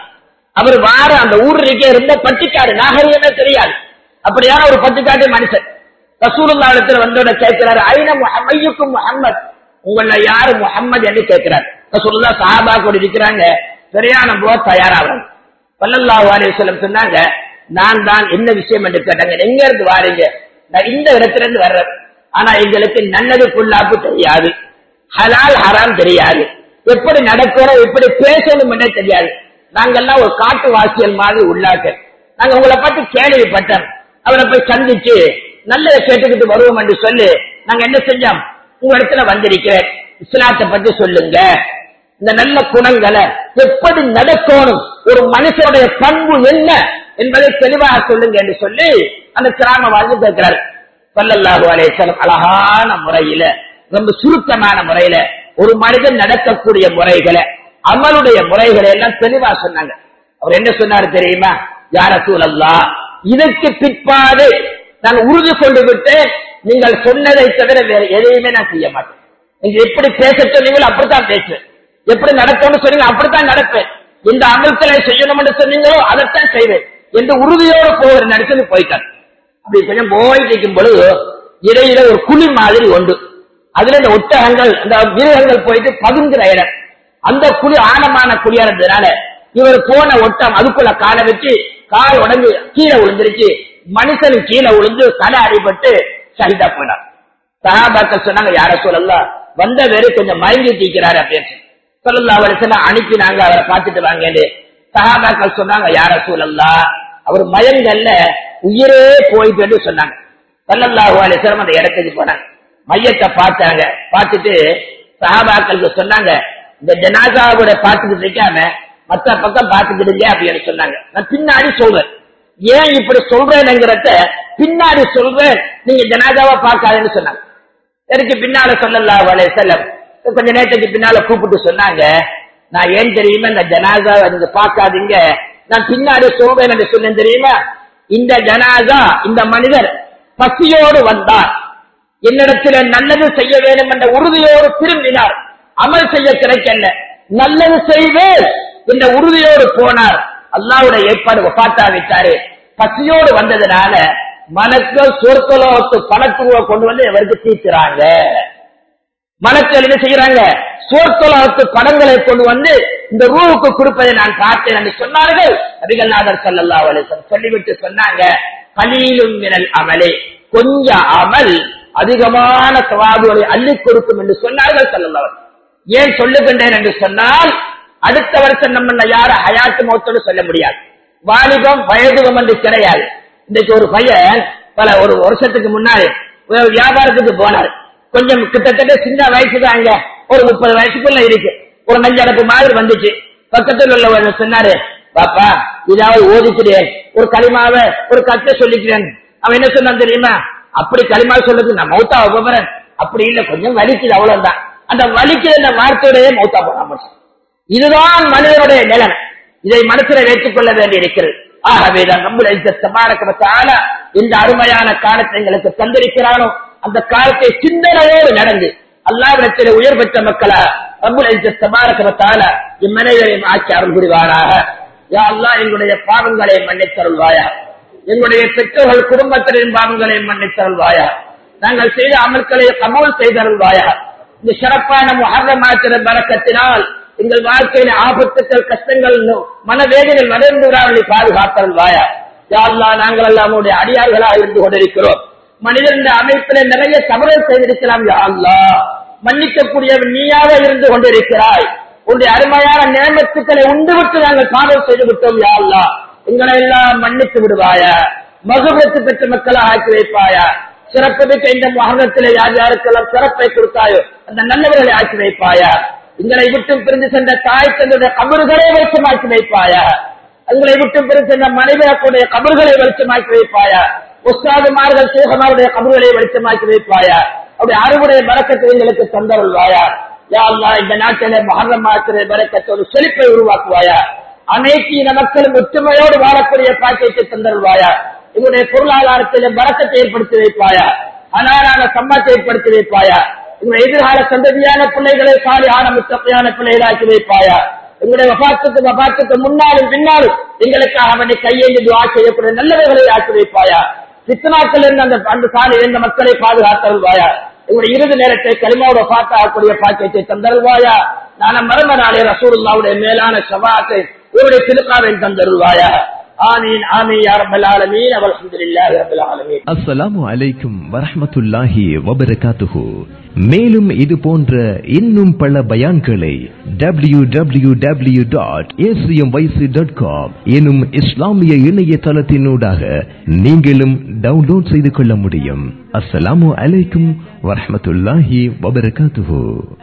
அவர் வார அந்த ஊர் இருக்க ரொம்ப பட்டிக்காடு நாகரிகமே தெரியாது அப்படியான ஒரு பட்டிக்காட்டு மனுஷன் ரசூலுல்லா இடத்துல வந்தோட கேட்கிறாரு ஐன முஹம்மையுக்கும் முஹம்மத் உங்கள யாரு முஹம்மது என்று கேட்கிறார் ரசூலுல்லா சஹாபா கூட இருக்கிறாங்க பிரயாணம் போக தயாராகிறாங்க பல்லல்லாஹு அலைஹி வஸல்லம் சொன்னாங்க நான் தான் என்ன விஷயம் என்று கேட்டாங்க எங்க இருந்து வாரீங்க நான் இந்த இடத்துல இருந்து வர்றேன் ஆனா எங்களுக்கு நல்லது புல்லாப்பு தெரியாது ஹலால் ஹராம் தெரியாது எப்படி நடக்கணும் எப்படி பேசணும் என்றே தெரியாது நாங்கெல்லாம் ஒரு காட்டு வாசியல் மாதிரி உள்ளாக்க நாங்க உங்களை பத்தி கேள்விப்பட்டோம் அவரை போய் சந்திச்சு நல்லதை கேட்டுக்கிட்டு வருவோம் என்று சொல்லி நாங்க என்ன செஞ்சோம் உங்க இடத்துல வந்திருக்கிறேன் இஸ்லாத்தை பத்தி சொல்லுங்க இந்த நல்ல குணங்களை எப்படி நடக்கணும் ஒரு மனுஷனுடைய பண்பு என்ன என்பதை தெளிவாக சொல்லுங்க என்று சொல்லி அந்த கிராமவாசி கேட்கிறார் பல்லல்லாஹு அலேசலம் அழகான முறையில ரொம்ப சுருக்கமான முறையில ஒரு மனிதன் நடக்கக்கூடிய முறைகளை அமலுடைய முறைகளை எல்லாம் தெளிவா சொன்னாங்க அவர் என்ன சொன்னாரு தெரியுமா யார சூழல்லா இதற்கு பிற்பாடு நான் உறுதி கொண்டு விட்டு நீங்கள் சொன்னதை தவிர வேற எதையுமே நான் செய்ய மாட்டேன் நீங்க எப்படி பேச சொன்னீங்களோ அப்படித்தான் பேசுவேன் எப்படி நடக்கணும்னு சொன்னீங்க அப்படித்தான் நடப்பேன் இந்த அமல்களை செய்யணும்னு சொன்னீங்களோ அதைத்தான் செய்வேன் என்று உறுதியோடு போகிற நடத்தி போயிட்டார் அப்படி கொஞ்சம் போயிட்டு இருக்கும் பொழுது இடையில ஒரு குழி மாதிரி உண்டு அதுல இந்த ஒட்டகங்கள் அந்த மிருகங்கள் போயிட்டு பதுங்குற இடம் அந்த குழி ஆழமான குழியா இருந்ததுனால இவர் போன ஒட்டம் அதுக்குள்ள காலை வச்சு கால் உடம்பு கீழே விழுந்துருச்சு மனுஷன் கீழே விழுந்து தலை அடிபட்டு சகிதா போனார் சகாபாக்கள் சொன்னாங்க யார சொல்லலாம் வந்த வேறு கொஞ்சம் மயங்கி தீக்கிறாரு அப்படின்னு சொல்லலாம் அவரை சொன்னா அனுப்பினாங்க அவரை பார்த்துட்டு வாங்கன்னு சகாபாக்கள் சொன்னாங்க யார சூழல்லா அவர் மயங்கல்ல உயிரே போயிட்டு சொன்னாங்க சல்லல்லாஹு அலிஸ்லாம் அந்த இடத்துக்கு போனாங்க மையத்தை பார்த்தாங்க பார்த்துட்டு சஹாபாக்களுக்கு சொன்னாங்க இந்த ஜனாசாவோட பார்த்துக்கிட்டு இருக்காம மத்த பக்கம் பார்த்துக்கிடுங்க அப்படின்னு சொன்னாங்க நான் பின்னாடி சொல்றேன் ஏன் இப்படி சொல்றேன்ங்கிறத பின்னாடி சொல்றேன் நீங்க ஜனாதாவா பார்க்காதுன்னு சொன்னாங்க எனக்கு பின்னால சொல்லலாம் வலை செல்லம் கொஞ்ச நேரத்துக்கு பின்னால கூப்பிட்டு சொன்னாங்க நான் ஏன் தெரியுமா இந்த ஜனாதா நீங்க பார்க்காதீங்க நான் பின்னாடி சொல்றேன் என்று சொன்னேன் தெரியுமா இந்த ஜனாதா இந்த மனிதர் பசியோடு வந்தார் என்னிடத்தில் நல்லது செய்ய வேண்டும் என்ற உறுதியோடு திரும்பினார் அமல் செய்ய கிடைக்கல நல்லது செய்வேன் என்ற உறுதியோடு போனார் அல்லாவுடைய ஏற்பாடு பார்த்தாவிட்டாரு பசியோடு வந்ததுனால மனக்கள் சொற்களோத்து பணத்துருவ கொண்டு வந்து இவருக்கு தீர்க்கிறாங்க மனக்கள் என்ன செய்யறாங்க சோர்த்தொலகத்து படங்களை கொண்டு வந்து இந்த ரூவுக்கு கொடுப்பதை நான் பார்த்தேன் என்று சொன்னார்கள் நபிகள்நாதர் சல்லல்லா அலிசன் சொல்லிவிட்டு சொன்னாங்க கலீலும் மினல் அமலே கொஞ்ச அமல் அதிகமான சவாபுகளை அள்ளி கொடுக்கும் என்று சொன்னார்கள் சல்லல்லவர் ஏன் சொல்லுகின்றேன் என்று சொன்னால் அடுத்த வருஷம் நம்ம யார ஹயாத்து மௌத்தோடு சொல்ல முடியாது வாலிபம் வயதுகம் என்று கிடையாது இன்னைக்கு ஒரு பையன் பல ஒரு வருஷத்துக்கு முன்னாடி ஒரு வியாபாரத்துக்கு போனார் கொஞ்சம் கிட்டத்தட்ட சின்ன வயசு தான் அங்க ஒரு முப்பது வயசுக்குள்ள இருக்கு ஒரு நஞ்சடப்பு மாதிரி வந்துச்சு பக்கத்தில் உள்ளவர் சொன்னாரு பாப்பா இதாவது ஓதிக்கிறேன் ஒரு களிமாவை ஒரு கத்தை சொல்லிக்கிறேன் அவன் என்ன சொன்னான் தெரியுமா அப்படி களிமா சொல்றது நான் மௌத்தா போறேன் அப்படி இல்ல கொஞ்சம் வலிக்குது அவ்வளவுதான் அந்த வலிக்குது அந்த வார்த்தையுடைய மௌத்தா போன இதுதான் மனிதனுடைய நிலம் இதை மனசில் வைத்துக் கொள்ள வேண்டி இருக்கிறது ஆகவேதான் நம்முடைய சமாரக்கத்தால இந்த அருமையான காலத்தை எங்களுக்கு தந்திருக்கிறானோ அந்த காலத்தை சிந்தனையோடு நடந்து அல்லாவிடத்தில் உயர் பெற்ற மக்களா நம்முடைய சமாரக்கத்தால இம்மனைகளையும் ஆட்சி அருள் புரிவாராக யா அல்லா எங்களுடைய பாவங்களை மன்னித்தருள்வாயா எங்களுடைய பெற்றோர்கள் குடும்பத்தினரின் பாவங்களை மன்னித்தருள்வாயா நாங்கள் செய்த அமல்களை கமோல் செய்தருள்வாயா இந்த சிறப்பான முகரமாத்திர பறக்கத்தினால் எங்கள் வாழ்க்கையில ஆபத்துக்கள் கஷ்டங்கள் மனவேதனை வளர்ந்துகிறார்களை பாதுகாத்தருள்வாயா யாழ்லா நாங்கள் எல்லாம் உடைய அடியார்களாக இருந்து கொண்டிருக்கிறோம் மனிதன் அமைப்பில நிறைய தவறுகள் செய்திருக்கலாம் யாழ்லா மன்னிக்கக்கூடியவன் நீயாக இருந்து கொண்டிருக்கிறாய் உன்னுடைய அருமையான நேமத்துக்களை உண்டு விட்டு நாங்கள் காதல் செய்து விட்டோம் யாழ்லா எங்களை எல்லாம் மன்னித்து விடுவாயா மகுபத்து பெற்ற மக்களை ஆக்கி வைப்பாயா சிறப்பு மிக்க இந்த மகனத்திலே யார் யாருக்கெல்லாம் சிறப்பை கொடுத்தாயோ அந்த நல்லவர்களை ஆக்கி வைப்பாயா எங்களை விட்டு பிரிந்து சென்ற தாய் தந்தைய கபறுகளை வெளிச்சமாக்கி வைப்பாயா எங்களை விட்டு பிரிந்து சென்ற மனைவியக்கூடிய கபறுகளை வெளிச்சமாக்கி வைப்பாயா உஸ்தாதுமார்கள் சேகமாருடைய கபறுகளை வெளிச்சமாக்கி வைப்பாயா அவருடைய அறுவடைய பறக்கத்தை எங்களுக்கு தந்தருள்வாயா யா அல்லாஹ் இந்த நாட்டிலே மகரம் மாத்திரை பறக்கத்தோடு செழிப்பை உருவாக்குவாயா அனைத்து இன மக்களும் ஒற்றுமையோடு வாழக்கூடிய பாக்கியத்தை தந்தருள்வாயா எங்களுடைய பொருளாதாரத்திலே பறக்கத்தை ஏற்படுத்தி வைப்பாயா அனாரான சம்பத்தை ஏற்படுத்தி வைப்பாயா எங்களுடைய எதிர்கால சந்ததியான பிள்ளைகளை சாலியான முத்தப்பையான பிள்ளைகளாக்கி வைப்பாயா எங்களுடைய வபாத்துக்கு வபாத்துக்கு முன்னாலும் பின்னாலும் எங்களுக்காக அவனை கையேந்தி துவா செய்யக்கூடிய நல்லவர்களை ஆக்கி வைப்பாயா சித்தனாக்கள் இருந்த அந்த அந்த சாலை இருந்த மக்களை பாதுகாத்தருள்வாயா எங்களுடைய இறுதி நேரத்தை களிமாவோட பார்த்தாக்கூடிய பாக்கியத்தை தந்தருள்வாயா நான மரம நாளே ரசூலுல்லாவுடைய மேலான சபாத்தை உங்களுடைய திருக்காவை தந்தருள்வாயா ஆமீன் ஆமீன் யா ரப்பல் ஆலமீன் அல்ஹம்துலில்லாஹி ரப்பில் ஆலமீன் அஸ்ஸலாமு அலைக்கும் வரஹ்மத்துல்லாஹி வபரகாத்துஹு மேலும் இது போன்ற இன்னும் பல பயான்களை W W W dot dot com எனும் இஸ்லாமிய இணையதளத்தினூடாக நீங்களும் டவுன்லோட் செய்து கொள்ள முடியும் அஸ்ஸலாமு அலைக்கும் வரஹ்மத்துல்லாஹி வபரகாத்துஹு